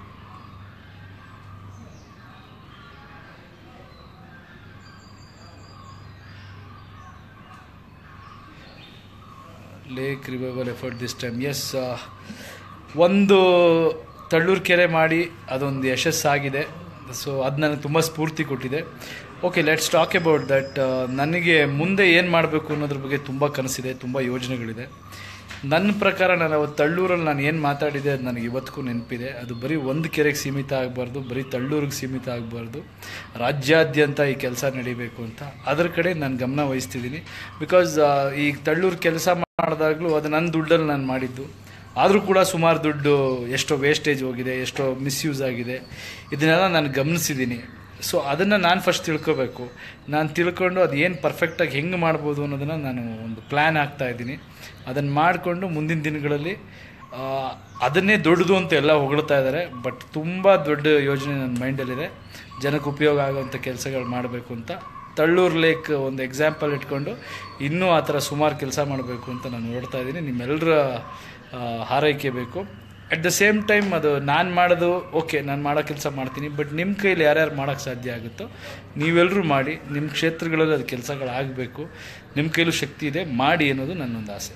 lake revival effort this time ಎಸ್ ಒಂದು ತಳ್ಳೂರು ಕೆರೆ ಮಾಡಿ ಅದೊಂದು ಯಶಸ್ಸಾಗಿದೆ ಸೊ ಅದು ನನಗೆ ತುಂಬ ಸ್ಫೂರ್ತಿ ಕೊಟ್ಟಿದೆ okay let's talk about that ನನಗೆ ಮುಂದೆ ಏನು ಮಾಡಬೇಕು ಅನ್ನೋದ್ರ ಬಗ್ಗೆ ತುಂಬ ಕನಸಿದೆ ತುಂಬ ಯೋಜನೆಗಳಿದೆ ನನ್ನ ಪ್ರಕಾರ ನಾನು ಅವತ್ತು ತಳ್ಳೂರಲ್ಲಿ ನಾನು ಏನು ಮಾತಾಡಿದೆ ಅದು ನನಗೆ ಇವತ್ತಿಗೂ ನೆನಪಿದೆ ಅದು ಬರೀ ಒಂದು ಕೆರೆಗೆ ಸೀಮಿತ ಆಗಬಾರ್ದು ಬರೀ ತಳ್ಳೂರಿಗೆ ಸೀಮಿತ ಆಗಬಾರ್ದು ರಾಜ್ಯಾದ್ಯಂತ ಈ ಕೆಲಸ ನಡಿಬೇಕು ಅಂತ ಅದ್ರ ಕಡೆ ನಾನು ಗಮನ ವಹಿಸ್ತಿದ್ದೀನಿ ಬಿಕಾಸ್ ಈ ತಳ್ಳೂರು ಕೆಲಸ ಮಾಡಿದಾಗಲೂ ಅದು ನನ್ನ ದುಡ್ಡಲ್ಲಿ ನಾನು ಮಾಡಿದ್ದು ಆದರೂ ಕೂಡ ಸುಮಾರು ದುಡ್ಡು ಎಷ್ಟೋ ವೇಸ್ಟೇಜ್ ಹೋಗಿದೆ ಎಷ್ಟೋ ಮಿಸ್ಯೂಸ್ ಆಗಿದೆ ಇದನ್ನೆಲ್ಲ ನಾನು ಗಮನಿಸಿದ್ದೀನಿ ಸೊ ಅದನ್ನು ನಾನು ಫಸ್ಟ್ ತಿಳ್ಕೊಬೇಕು ನಾನು ತಿಳ್ಕೊಂಡು ಅದು ಏನು ಪರ್ಫೆಕ್ಟಾಗಿ ಹೆಂಗೆ ಮಾಡ್ಬೋದು ಅನ್ನೋದನ್ನು ನಾನು ಒಂದು ಪ್ಲ್ಯಾನ್ ಆಗ್ತಾ ಇದ್ದೀನಿ ಅದನ್ನು ಮಾಡಿಕೊಂಡು ಮುಂದಿನ ದಿನಗಳಲ್ಲಿ ಆ, ಅದನ್ನೇ ದೊಡ್ಡದು ಅಂತ ಎಲ್ಲ ಹೊಗಳ್ತಾ ಇದ್ದಾರೆ ಬಟ್ ತುಂಬ ದೊಡ್ಡ ಯೋಜನೆ ನನ್ನ ಮೈಂಡಲ್ಲಿದೆ ಜನಕ್ಕೆ ಉಪಯೋಗ ಆಗೋವಂಥ ಕೆಲಸಗಳು ಮಾಡಬೇಕು ಅಂತ ತಳ್ಳೂರು ಲೇಕ್ ಒಂದು ಎಕ್ಸಾಂಪಲ್ ಇಟ್ಕೊಂಡು ಇನ್ನೂ ಆ ಥರ ಸುಮಾರು ಕೆಲಸ ಮಾಡಬೇಕು ಅಂತ ನಾನು ಹೊರಡ್ತಾ ಇದ್ದೀನಿ ನಿಮ್ಮೆಲ್ಲರ ಆ, ಹಾರೈಕೆ ಬೇಕು ಅಟ್ ದ ಸೇಮ್ ಟೈಮ್ ಅದು ನಾನು ಮಾಡೋದು ಓಕೆ ನಾನು ಮಾಡೋ ಕೆಲಸ ಮಾಡ್ತೀನಿ ಬಟ್ ನಿಮ್ಮ ಕೈಲಿ ಯಾರ್ಯಾರು ಮಾಡೋಕ್ಕೆ ಸಾಧ್ಯ ಆಗುತ್ತೋ ನೀವೆಲ್ಲರೂ ಮಾಡಿ ನಿಮ್ಮ ಕ್ಷೇತ್ರಗಳಲ್ಲಿ ಅದು ಕೆಲಸಗಳಾಗಬೇಕು ನಿಮ್ಮ ಕೈಲೂ ಶಕ್ತಿ ಇದೆ ಮಾಡಿ ಅನ್ನೋದು ನನ್ನೊಂದು ಆಸೆ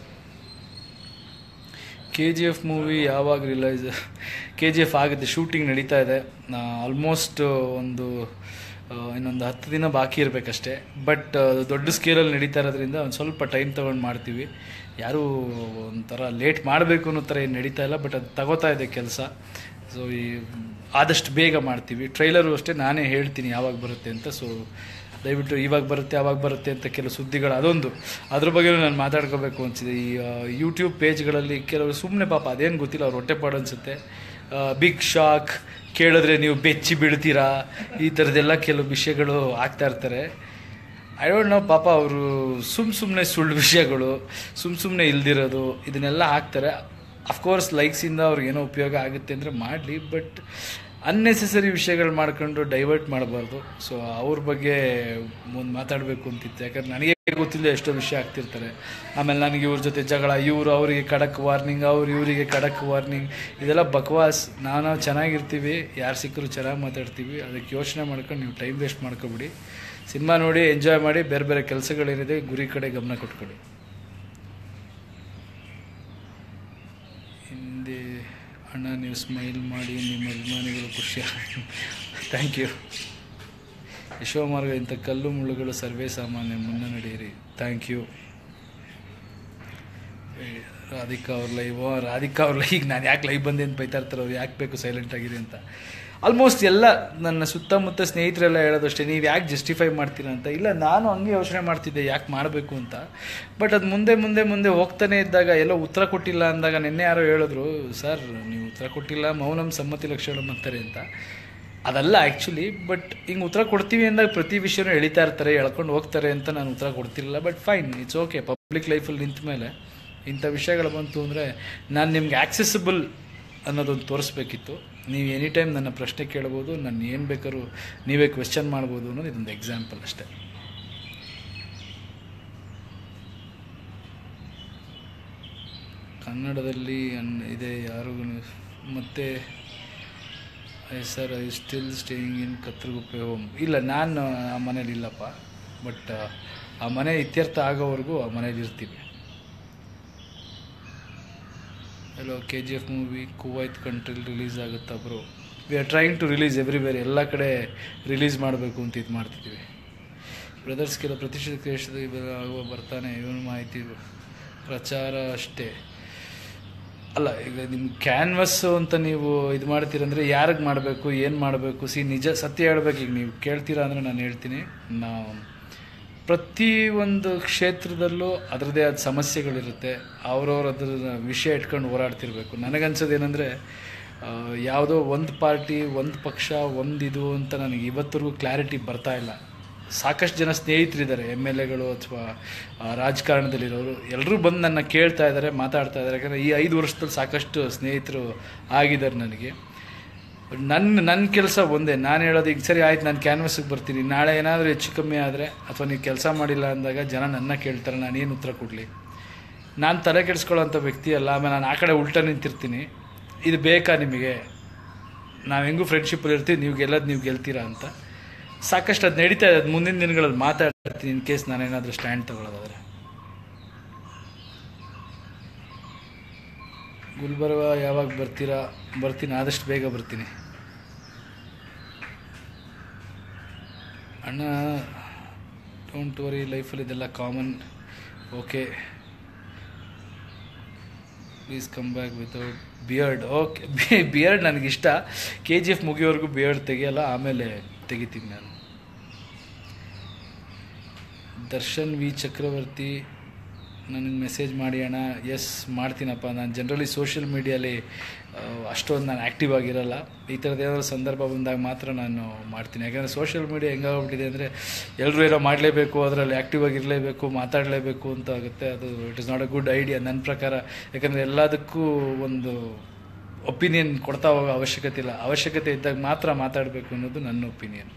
ಕೆ ಜಿ ಎಫ್ ಮೂವಿ ಯಾವಾಗ ರಿಲೈಸ್ ಕೆ ಜಿ ಎಫ್ ಆಗುತ್ತೆ ಶೂಟಿಂಗ್ ನಡೀತಾ ಇದೆ ಆಲ್ಮೋಸ್ಟ್ ಒಂದು ಆ, ಇನ್ನೊಂದು ಹತ್ತು ದಿನ ಬಾಕಿ ಇರಬೇಕಷ್ಟೇ ಬಟ್ ದೊಡ್ಡ ಸ್ಕೇಲಲ್ಲಿ ನಡೀತಾ ಇರೋದ್ರಿಂದ ಒಂದು ಸ್ವಲ್ಪ ಟೈಮ್ ತೊಗೊಂಡು ಮಾಡ್ತೀವಿ ಯಾರೂ ಒಂಥರ ಲೇಟ್ ಮಾಡಬೇಕು ಅನ್ನೋ ಥರ ಏನು ನಡೀತಾ ಇಲ್ಲ ಬಟ್ ಅದು ತಗೋತಾ ಇದೆ ಕೆಲಸ ಸೊ ಈ ಆದಷ್ಟು ಬೇಗ ಮಾಡ್ತೀವಿ ಟ್ರೈಲರು ಅಷ್ಟೇ ನಾನೇ ಹೇಳ್ತೀನಿ ಯಾವಾಗ ಬರುತ್ತೆ ಅಂತ ಸೊ ದಯವಿಟ್ಟು ಇವಾಗ ಬರುತ್ತೆ ಅವಾಗ ಬರುತ್ತೆ ಅಂತ ಕೆಲವು ಸುದ್ದಿಗಳು ಅದೊಂದು ಅದ್ರ ಬಗ್ಗೆ ನಾನು ಮಾತಾಡ್ಕೋಬೇಕು ಅನಿಸಿದೆ ಈ ಯೂಟ್ಯೂಬ್ ಪೇಜ್ಗಳಲ್ಲಿ ಕೆಲವರು ಸುಮ್ಮನೆ ಪಾಪ ಅದೇನು ಗೊತ್ತಿಲ್ಲ ಅವ್ರು ಹೊಟ್ಟೆಪಾಡು ಅನಿಸುತ್ತೆ ಬಿಗ್ ಶಾಕ್ ಕೇಳಿದ್ರೆ ನೀವು ಬೆಚ್ಚಿ ಬಿಡ್ತೀರಾ ಈ ಥರದ್ದೆಲ್ಲ ಕೆಲವು ವಿಷಯಗಳು ಆಗ್ತಾ ಇರ್ತಾರೆ ಐ ಡೋಂಟ್ ನೋ ಪಾಪ ಅವರು ಸುಮ್ಮ ಸುಮ್ಮನೆ ಸುಳ್ಳು ವಿಷಯಗಳು ಸುಮ್ಮ ಸುಮ್ಮನೆ ಇಲ್ದಿರೋದು ಇದನ್ನೆಲ್ಲ ಹಾಕ್ತಾರೆ ಅಫ್ಕೋರ್ಸ್ ಲೈಕ್ಸಿಂದ ಅವ್ರಿಗೆ ಏನೋ ಉಪಯೋಗ ಆಗುತ್ತೆ ಅಂದರೆ ಮಾಡಲಿ ಬಟ್ ಅನ್ನೆಸೆಸರಿ ವಿಷಯಗಳು ಮಾಡ್ಕೊಂಡು ಡೈವರ್ಟ್ ಮಾಡಬಾರ್ದು ಸೊ ಅವ್ರ ಬಗ್ಗೆ ಒಂದು ಮಾತಾಡಬೇಕು ಅಂತಿತ್ತು ಯಾಕಂದ್ರೆ ನನಗೆ ಗೊತ್ತಿಲ್ಲ ಎಷ್ಟೋ ವಿಷಯ ಆಗ್ತಿರ್ತಾರೆ ಆಮೇಲೆ ನನಗೆ ಇವ್ರ ಜೊತೆ ಜಗಳ ಇವರು ಅವರಿಗೆ ಖಡಕ್ ವಾರ್ನಿಂಗ್ ಅವ್ರು ಇವರಿಗೆ ಖಡಕ್ ವಾರ್ನಿಂಗ್ ಇದೆಲ್ಲ ಬಕ್ವಾಸ್ ನಾವು ನಾವು ಚೆನ್ನಾಗಿರ್ತೀವಿ ಯಾರು ಸಿಕ್ಕರು ಚೆನ್ನಾಗಿ ಮಾತಾಡ್ತೀವಿ ಅದಕ್ಕೆ ಯೋಚನೆ ಮಾಡ್ಕೊಂಡು ನೀವು ಟೈಮ್ ವೇಸ್ಟ್ ಮಾಡ್ಕೊಬಿಡಿ ಸಿನಿಮಾ ನೋಡಿ ಎಂಜಾಯ್ ಮಾಡಿ ಬೇರೆ ಬೇರೆ ಕೆಲಸಗಳೇನಿದೆ ಗುರಿ ಕಡೆ ಗಮನ ಕೊಟ್ಕೊಡಿ ಹಿಂದೆ ಅಣ್ಣ ನೀವು ಸ್ಮೈಲ್ ಮಾಡಿ ನಿಮ್ಮ ಅಭಿಮಾನಿಗಳು ಖುಷಿ ಥ್ಯಾಂಕ್ ಯು ಯಶೋಮಾರ್ಗ ಇಂಥ ಕಲ್ಲು ಮುಳ್ಳುಗಳು ಸರ್ವೇ ಸಾಮಾನ್ಯ ಮುನ್ನ ನಡೆಯಿರಿ ಥ್ಯಾಂಕ್ ಯು ರಾಧಿಕಾ ಅವ್ರ ಲೈವ್ ರಾಧಿಕಾ ಅವ್ರ ಲೈವ್ ನಾನು ಯಾಕೆ ಲೈವ್ ಬಂದೆ ಅಂತ ಬೈತಾ ಇರ್ತಾರೆ ಅವ್ರು ಯಾಕೆ ಬೇಕು ಸೈಲೆಂಟ್ ಆಗಿರಿ ಅಂತ ಆಲ್ಮೋಸ್ಟ್ ಎಲ್ಲ ನನ್ನ ಸುತ್ತಮುತ್ತ ಸ್ನೇಹಿತರೆಲ್ಲ ಹೇಳೋದಷ್ಟೇ ನೀವು ಯಾಕೆ ಜಸ್ಟಿಫೈ ಮಾಡ್ತೀರಾ ಅಂತ ಇಲ್ಲ ನಾನು ಹಂಗೆ ಯೋಚನೆ ಮಾಡ್ತಿದ್ದೆ ಯಾಕೆ ಮಾಡಬೇಕು ಅಂತ ಬಟ್ ಅದು ಮುಂದೆ ಮುಂದೆ ಮುಂದೆ ಹೋಗ್ತಾನೆ ಇದ್ದಾಗ ಎಲ್ಲೋ ಉತ್ತರ ಕೊಟ್ಟಿಲ್ಲ ಅಂದಾಗ ನಿನ್ನೆ ಯಾರೋ ಹೇಳಿದ್ರು ಸರ್ ನೀವು ಉತ್ತರ ಕೊಟ್ಟಿಲ್ಲ ಮೌನಂ ಸಮ್ಮತಿ ಲಕ್ಷಣಂ ಅಂತಾರೆ ಅಂತ ಅದಲ್ಲ ಆ್ಯಕ್ಚುಲಿ ಬಟ್ ಹಿಂಗೆ ಉತ್ತರ ಕೊಡ್ತೀವಿ ಅಂದಾಗ ಪ್ರತಿ ವಿಷಯನೂ ಎಳಿತಾ ಇರ್ತಾರೆ ಎಳ್ಕೊಂಡು ಹೋಗ್ತಾರೆ ಅಂತ ನಾನು ಉತ್ತರ ಕೊಡ್ತಿರಲಿಲ್ಲ but fine it's okay public ಲೈಫಲ್ಲಿ ನಿಂತ ಮೇಲೆ ಇಂಥ ವಿಷಯಗಳು ಬಂತು ಅಂದರೆ ನಾನು ನಿಮ್ಗೆ ಆಕ್ಸೆಸಿಬಲ್ ಅನ್ನೋದೊಂದು ತೋರಿಸ್ಬೇಕಿತ್ತು ನೀವು ಎನಿ ಟೈಮ್ ನನ್ನ ಪ್ರಶ್ನೆ ಕೇಳ್ಬೋದು ನಾನು ಏನು ಬೇಕಾದ್ರೂ ನೀವೇ ಕ್ವೆಶ್ಚನ್ ಮಾಡ್ಬೋದು ಅನ್ನೋದು ಇದೊಂದು ಎಕ್ಸಾಂಪಲ್ ಅಷ್ಟೇ ಕನ್ನಡದಲ್ಲಿ ಅನ್ ಇದೆ ಯಾರಿಗೂ ಮತ್ತು sir I still staying in Kathriguppe home ಇಲ್ಲ ನಾನು ಆ ಮನೇಲಿ ಇಲ್ಲಪ್ಪ ಬಟ್ ಆ ಮನೆ ಇತ್ಯರ್ಥ ಆಗೋವರೆಗೂ ಆ ಮನೇಲಿ ಇರ್ತೀವಿ ಎಲ್ಲೋ K G F movie Kuwait ಕಂಟ್ರಿಲಿ ರಿಲೀಸ್ ಆಗುತ್ತಾ bro we are trying to release everywhere ಎಲ್ಲ ಕಡೆ ರಿಲೀಸ್ ಮಾಡಬೇಕು ಅಂತ ಇದು ಮಾಡ್ತಿದ್ದೀವಿ ಬ್ರದರ್ಸ್ಗೆಲ್ಲ ಪ್ರತಿಷ್ಠಿತ ದೇಶದ ಆಗುವ ಬರ್ತಾನೆ ಇವನು ಮಾಹಿತಿ ಪ್ರಚಾರ ಅಷ್ಟೇ ಅಲ್ಲ ಈಗ ನಿಮ್ಮ ಕ್ಯಾನ್ವಸ್ ಅಂತ ನೀವು ಇದು ಮಾಡ್ತೀರಂದ್ರೆ ಯಾರಿಗೆ ಮಾಡಬೇಕು ಏನು ಮಾಡಬೇಕು ಸಿ ನಿಜ ಸತ್ಯ ಹೇಳ್ಬೇಕು ಈಗ ನೀವು ಕೇಳ್ತೀರಾ ಅಂದರೆ ನಾನು ಹೇಳ್ತೀನಿ ನಾವು ಪ್ರತಿ ಒಂದು ಕ್ಷೇತ್ರದಲ್ಲೂ ಅದರದೇ ಆದ ಸಮಸ್ಯೆಗಳಿರುತ್ತೆ ಅವ್ರವ್ರ ಅದ್ರ ವಿಷಯ ಇಟ್ಕೊಂಡು ಹೋರಾಡ್ತಿರ್ಬೇಕು ನನಗನ್ಸೋದು ಏನಂದರೆ ಯಾವುದೋ ಒಂದು ಪಾರ್ಟಿ ಒಂದು ಪಕ್ಷ ಒಂದು ಇದು ಅಂತ ನನಗೆ ಇವತ್ತರೆಗೂ ಕ್ಲಾರಿಟಿ ಬರ್ತಾ ಇಲ್ಲ ಸಾಕಷ್ಟು ಜನ ಸ್ನೇಹಿತರಿದ್ದಾರೆ ಎಮ್ ಎಲ್ ಎಗಳು ಅಥವಾ ರಾಜಕಾರಣದಲ್ಲಿರೋರು ಎಲ್ಲರೂ ಬಂದು ನನ್ನ ಕೇಳ್ತಾ ಇದ್ದಾರೆ ಮಾತಾಡ್ತಾ ಇದ್ದಾರೆ ಯಾಕಂದರೆ ಈ ಐದು ವರ್ಷದಲ್ಲಿ ಸಾಕಷ್ಟು ಸ್ನೇಹಿತರು ಆಗಿದ್ದಾರೆ ನನಗೆ ನನ್ನ ನನ್ನ ಕೆಲಸ ಒಂದೇ ನಾನು ಹೇಳೋದು ಈಗ ಸರಿ ಆಯ್ತು ನಾನು ಕ್ಯಾನ್ವಸ್ಗೆ ಬರ್ತೀನಿ ನಾಳೆ ಏನಾದರೂ ಹೆಚ್ಚು ಕಮ್ಮಿ ಆದರೆ ಅಥವಾ ನೀವು ಕೆಲಸ ಮಾಡಿಲ್ಲ ಅಂದಾಗ ಜನ ನನ್ನ ಕೇಳ್ತಾರೆ ನಾನು ಏನು ಉತ್ತರ ಕೊಡಲಿ ನಾನು ತಲೆ ಕೆಡಿಸ್ಕೊಳ್ಳೋಂಥ ವ್ಯಕ್ತಿ ಅಲ್ಲ ಆಮೇಲೆ ನಾನು ಆ ಕಡೆ ಉಲ್ಟಾ ನಿಂತಿರ್ತೀನಿ ಇದು ಬೇಕಾ ನಿಮಗೆ ನಾವು ಹೆಂಗೂ ಫ್ರೆಂಡ್ಶಿಪ್ಪಲ್ಲಿ ಇರ್ತೀವಿ ನೀವು ಗೆಲ್ಲೋದು ನೀವು ಗೆಲ್ತೀರಾ ಅಂತ ಸಾಕಷ್ಟು ಅದು ನಡೀತಾ ಇದೆ ಅದು ಮುಂದಿನ ದಿನಗಳಲ್ಲಿ ಮಾತಾಡ್ತೀನಿ ಇನ್ ಕೇಸ್ ನಾನೇನಾದರೂ ಸ್ಟ್ಯಾಂಡ್ ತಗೊಳ್ಳೋದಾದ್ರೆ ಗುಲ್ಬರ್ಗ ಯಾವಾಗ ಬರ್ತೀರಾ ಬರ್ತೀನಿ ಆದಷ್ಟು ಬೇಗ ಬರ್ತೀನಿ ಅಣ್ಣ ಡೋಂಟ್ ವರಿ ಲೈಫಲ್ಲಿ ಇದೆಲ್ಲ common okay please come back without beard okay beard ನನಗಿಷ್ಟ ಕೆ ಜಿ ಎಫ್ ಮುಗಿಯೋವರೆಗೂ ಬಿಯರ್ಡ್ ತೆಗಿಯಲ್ಲ ಆಮೇಲೆ ತೆಗಿತೀನಿ ನಾನು ದರ್ಶನ್ ವಿ ಚಕ್ರವರ್ತಿ ನನಗೆ ಮೆಸೇಜ್ ಮಾಡಿ ಅಣ್ಣ ಎಸ್ ಮಾಡ್ತೀನಪ್ಪ ನಾನು ಜನರಲಿ ಸೋಷಿಯಲ್ ಮೀಡಿಯಲ್ಲಿ ಅಷ್ಟೊಂದು ನಾನು ಆ್ಯಕ್ಟಿವ್ ಆಗಿರಲ್ಲ ಈ ಥರದ್ದು ಏನಾದರೂ ಸಂದರ್ಭ ಬಂದಾಗ ಮಾತ್ರ ನಾನು ಮಾಡ್ತೀನಿ ಯಾಕಂದರೆ ಸೋಷಿಯಲ್ ಮೀಡಿಯಾ ಹೆಂಗಾಗ್ಬಿಟ್ಟಿದೆ ಅಂದರೆ ಎಲ್ಲರೂ ಏನೋ ಮಾಡಲೇಬೇಕು ಅದರಲ್ಲಿ ಆ್ಯಕ್ಟಿವ್ ಆಗಿರಲೇಬೇಕು ಮಾತಾಡಲೇಬೇಕು ಅಂತ ಆಗುತ್ತೆ ಅದು it is not a good idea ನನ್ನ ಪ್ರಕಾರ ಯಾಕಂದರೆ ಎಲ್ಲದಕ್ಕೂ ಒಂದು ಒಪಿನಿಯನ್ ಕೊಡ್ತಾ ಹೋಗೋ ಅವಶ್ಯಕತೆ ಇಲ್ಲ ಅವಶ್ಯಕತೆ ಇದ್ದಾಗ ಮಾತ್ರ ಮಾತಾಡಬೇಕು ಅನ್ನೋದು ನನ್ನ ಒಪಿನಿಯನ್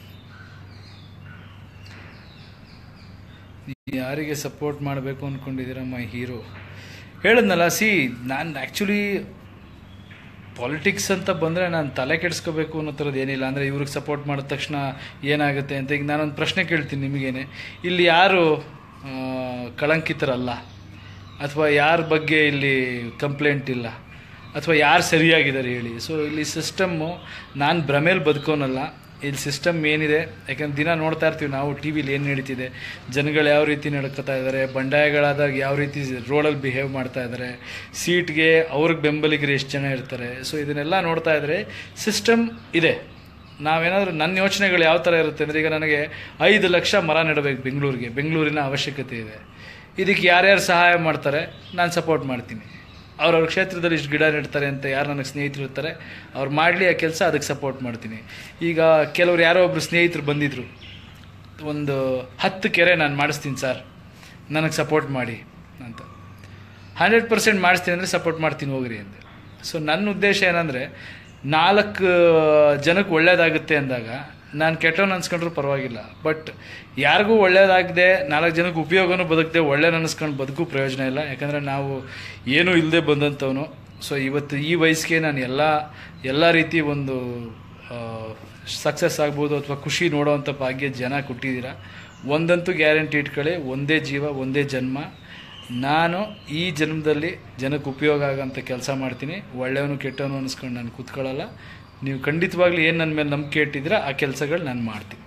ಯಾರಿಗೆ ಸಪೋರ್ಟ್ ಮಾಡಬೇಕು ಅಂದ್ಕೊಂಡಿದ್ದೀರಾ ಮೈ ಹೀರೋ ಹೇಳಿದ್ನಲ್ಲ ಸಿ ನಾನು ಆ್ಯಕ್ಚುಲಿ ಪಾಲಿಟಿಕ್ಸ್ ಅಂತ ಬಂದರೆ ನಾನು ತಲೆ ಕೆಡಿಸ್ಕೋಬೇಕು ಅನ್ನೋ ಥರದ್ದು ಏನಿಲ್ಲ ಅಂದರೆ ಇವ್ರಿಗೆ ಸಪೋರ್ಟ್ ಮಾಡಿದ ತಕ್ಷಣ ಏನಾಗುತ್ತೆ ಅಂತ ಈಗ ನಾನೊಂದು ಪ್ರಶ್ನೆ ಕೇಳ್ತೀನಿ ನಿಮಗೇನೆ ಇಲ್ಲಿ ಯಾರು ಕಳಂಕಿತರಲ್ಲ ಅಥವಾ ಯಾರ ಬಗ್ಗೆ ಇಲ್ಲಿ ಕಂಪ್ಲೇಂಟ್ ಇಲ್ಲ ಅಥವಾ ಯಾರು ಸರಿಯಾಗಿದ್ದಾರೆ ಹೇಳಿ ಸೊ ಇಲ್ಲಿ ಸಿಸ್ಟಮ್ಮು ನಾನು ಭ್ರಮೇಲಿ ಬದುಕೋನಲ್ಲ ಇಲ್ಲಿ ಸಿಸ್ಟಮ್ ಏನಿದೆ ಯಾಕಂದ್ರೆ ದಿನ ನೋಡ್ತಾ ಇರ್ತೀವಿ ನಾವು ಟಿ ವಿಲಿ ಏನು ನಡೀತಿದೆ ಜನಗಳು ಯಾವ ರೀತಿ ನಡ್ಕೋತಾ ಇದ್ದಾರೆ ಬಂಡಾಯಗಳಾದಾಗ ಯಾವ ರೀತಿ ರೋಡಲ್ಲಿ ಬಿಹೇವ್ ಮಾಡ್ತಾ ಇದ್ದಾರೆ ಸೀಟ್ಗೆ ಅವ್ರಿಗೆ ಬೆಂಬಲಿಗರು ಎಷ್ಟು ಜನ ಇರ್ತಾರೆ ಸೊ ಇದನ್ನೆಲ್ಲ ನೋಡ್ತಾ ಇದ್ದರೆ ಸಿಸ್ಟಮ್ ಇದೆ ನಾವೇನಾದರೂ ನನ್ನ ಯೋಚನೆಗಳು ಯಾವ ಥರ ಇರುತ್ತೆ ಅಂದರೆ ಈಗ ನನಗೆ ಐದು ಲಕ್ಷ ಮರ ನೆಡಬೇಕು ಬೆಂಗಳೂರಿಗೆ ಬೆಂಗಳೂರಿನ ಅವಶ್ಯಕತೆ ಇದೆ ಇದಕ್ಕೆ ಯಾರ್ಯಾರು ಸಹಾಯ ಮಾಡ್ತಾರೆ ನಾನು ಸಪೋರ್ಟ್ ಮಾಡ್ತೀನಿ ಅವ್ರವ್ರ ಕ್ಷೇತ್ರದಲ್ಲಿ ಇಷ್ಟು ಗಿಡ ನೆಡ್ತಾರೆ ಅಂತ ಯಾರು ನನಗೆ ಸ್ನೇಹಿತರು ಇರ್ತಾರೆ ಅವ್ರು ಮಾಡಲಿ ಆ ಕೆಲಸ ಅದಕ್ಕೆ ಸಪೋರ್ಟ್ ಮಾಡ್ತೀನಿ ಈಗ ಕೆಲವ್ರು ಯಾರೋ ಒಬ್ಬರು ಸ್ನೇಹಿತರು ಬಂದಿದ್ದರು ಒಂದು ಹತ್ತು ಕೆರೆ ನಾನು ಮಾಡಿಸ್ತೀನಿ ಸರ್ ನನಗೆ ಸಪೋರ್ಟ್ ಮಾಡಿ ಅಂತ ಹಂಡ್ರೆಡ್ ಪರ್ಸೆಂಟ್ ಮಾಡಿಸ್ತೀನಿ ಅಂದರೆ ಸಪೋರ್ಟ್ ಮಾಡ್ತೀನಿ ಹೋಗ್ರಿ ಅಂದೆ ಸೊ ನನ್ನ ಉದ್ದೇಶ ಏನಂದರೆ ನಾಲ್ಕು ಜನಕ್ಕೆ ಒಳ್ಳೇದಾಗುತ್ತೆ ಅಂದಾಗ ನಾನು ಕೆಟ್ಟವನು ಅನ್ಸ್ಕೊಂಡ್ರೂ ಪರವಾಗಿಲ್ಲ ಬಟ್ ಯಾರಿಗೂ ಒಳ್ಳೇದಾಗದೆ ನಾಲ್ಕು ಜನಕ್ಕೆ ಉಪಯೋಗನೂ ಬದುಕದೆ ಒಳ್ಳೇದು ಅನ್ನಿಸ್ಕೊಂಡು ಬದುಕು ಪ್ರಯೋಜನ ಇಲ್ಲ ಯಾಕಂದರೆ ನಾವು ಏನೂ ಇಲ್ಲದೆ ಬಂದಂಥವನು ಸೊ ಇವತ್ತು ಈ ವಯಸ್ಸಿಗೆ ನಾನು ಎಲ್ಲ ಎಲ್ಲ ರೀತಿ ಒಂದು ಸಕ್ಸಸ್ ಆಗ್ಬೋದು ಅಥವಾ ಖುಷಿ ನೋಡೋವಂಥ ಭಾಗ್ಯ ಜನ ಕೊಟ್ಟಿದ್ದೀರಾ ಒಂದಂತೂ ಗ್ಯಾರಂಟಿ ಇಟ್ಕೊಳ್ಳಿ ಒಂದೇ ಜೀವ ಒಂದೇ ಜನ್ಮ ನಾನು ಈ ಜನ್ಮದಲ್ಲಿ ಜನಕ್ಕೆ ಉಪಯೋಗ ಆಗೋಂಥ ಕೆಲಸ ಮಾಡ್ತೀನಿ ಒಳ್ಳೆಯವನು ಕೆಟ್ಟವನು ಅನ್ನಿಸ್ಕೊಂಡು ನಾನು ಕೂತ್ಕೊಳ್ಳಲ್ಲ ನೀವು ಖಂಡಿತವಾಗ್ಲೂ ಏನು ನನ್ನ ಮೇಲೆ ನಂಬಿಕೆ ಇಟ್ಟಿದ್ರೆ ಆ ಕೆಲಸಗಳು ನಾನು ಮಾಡ್ತೀನಿ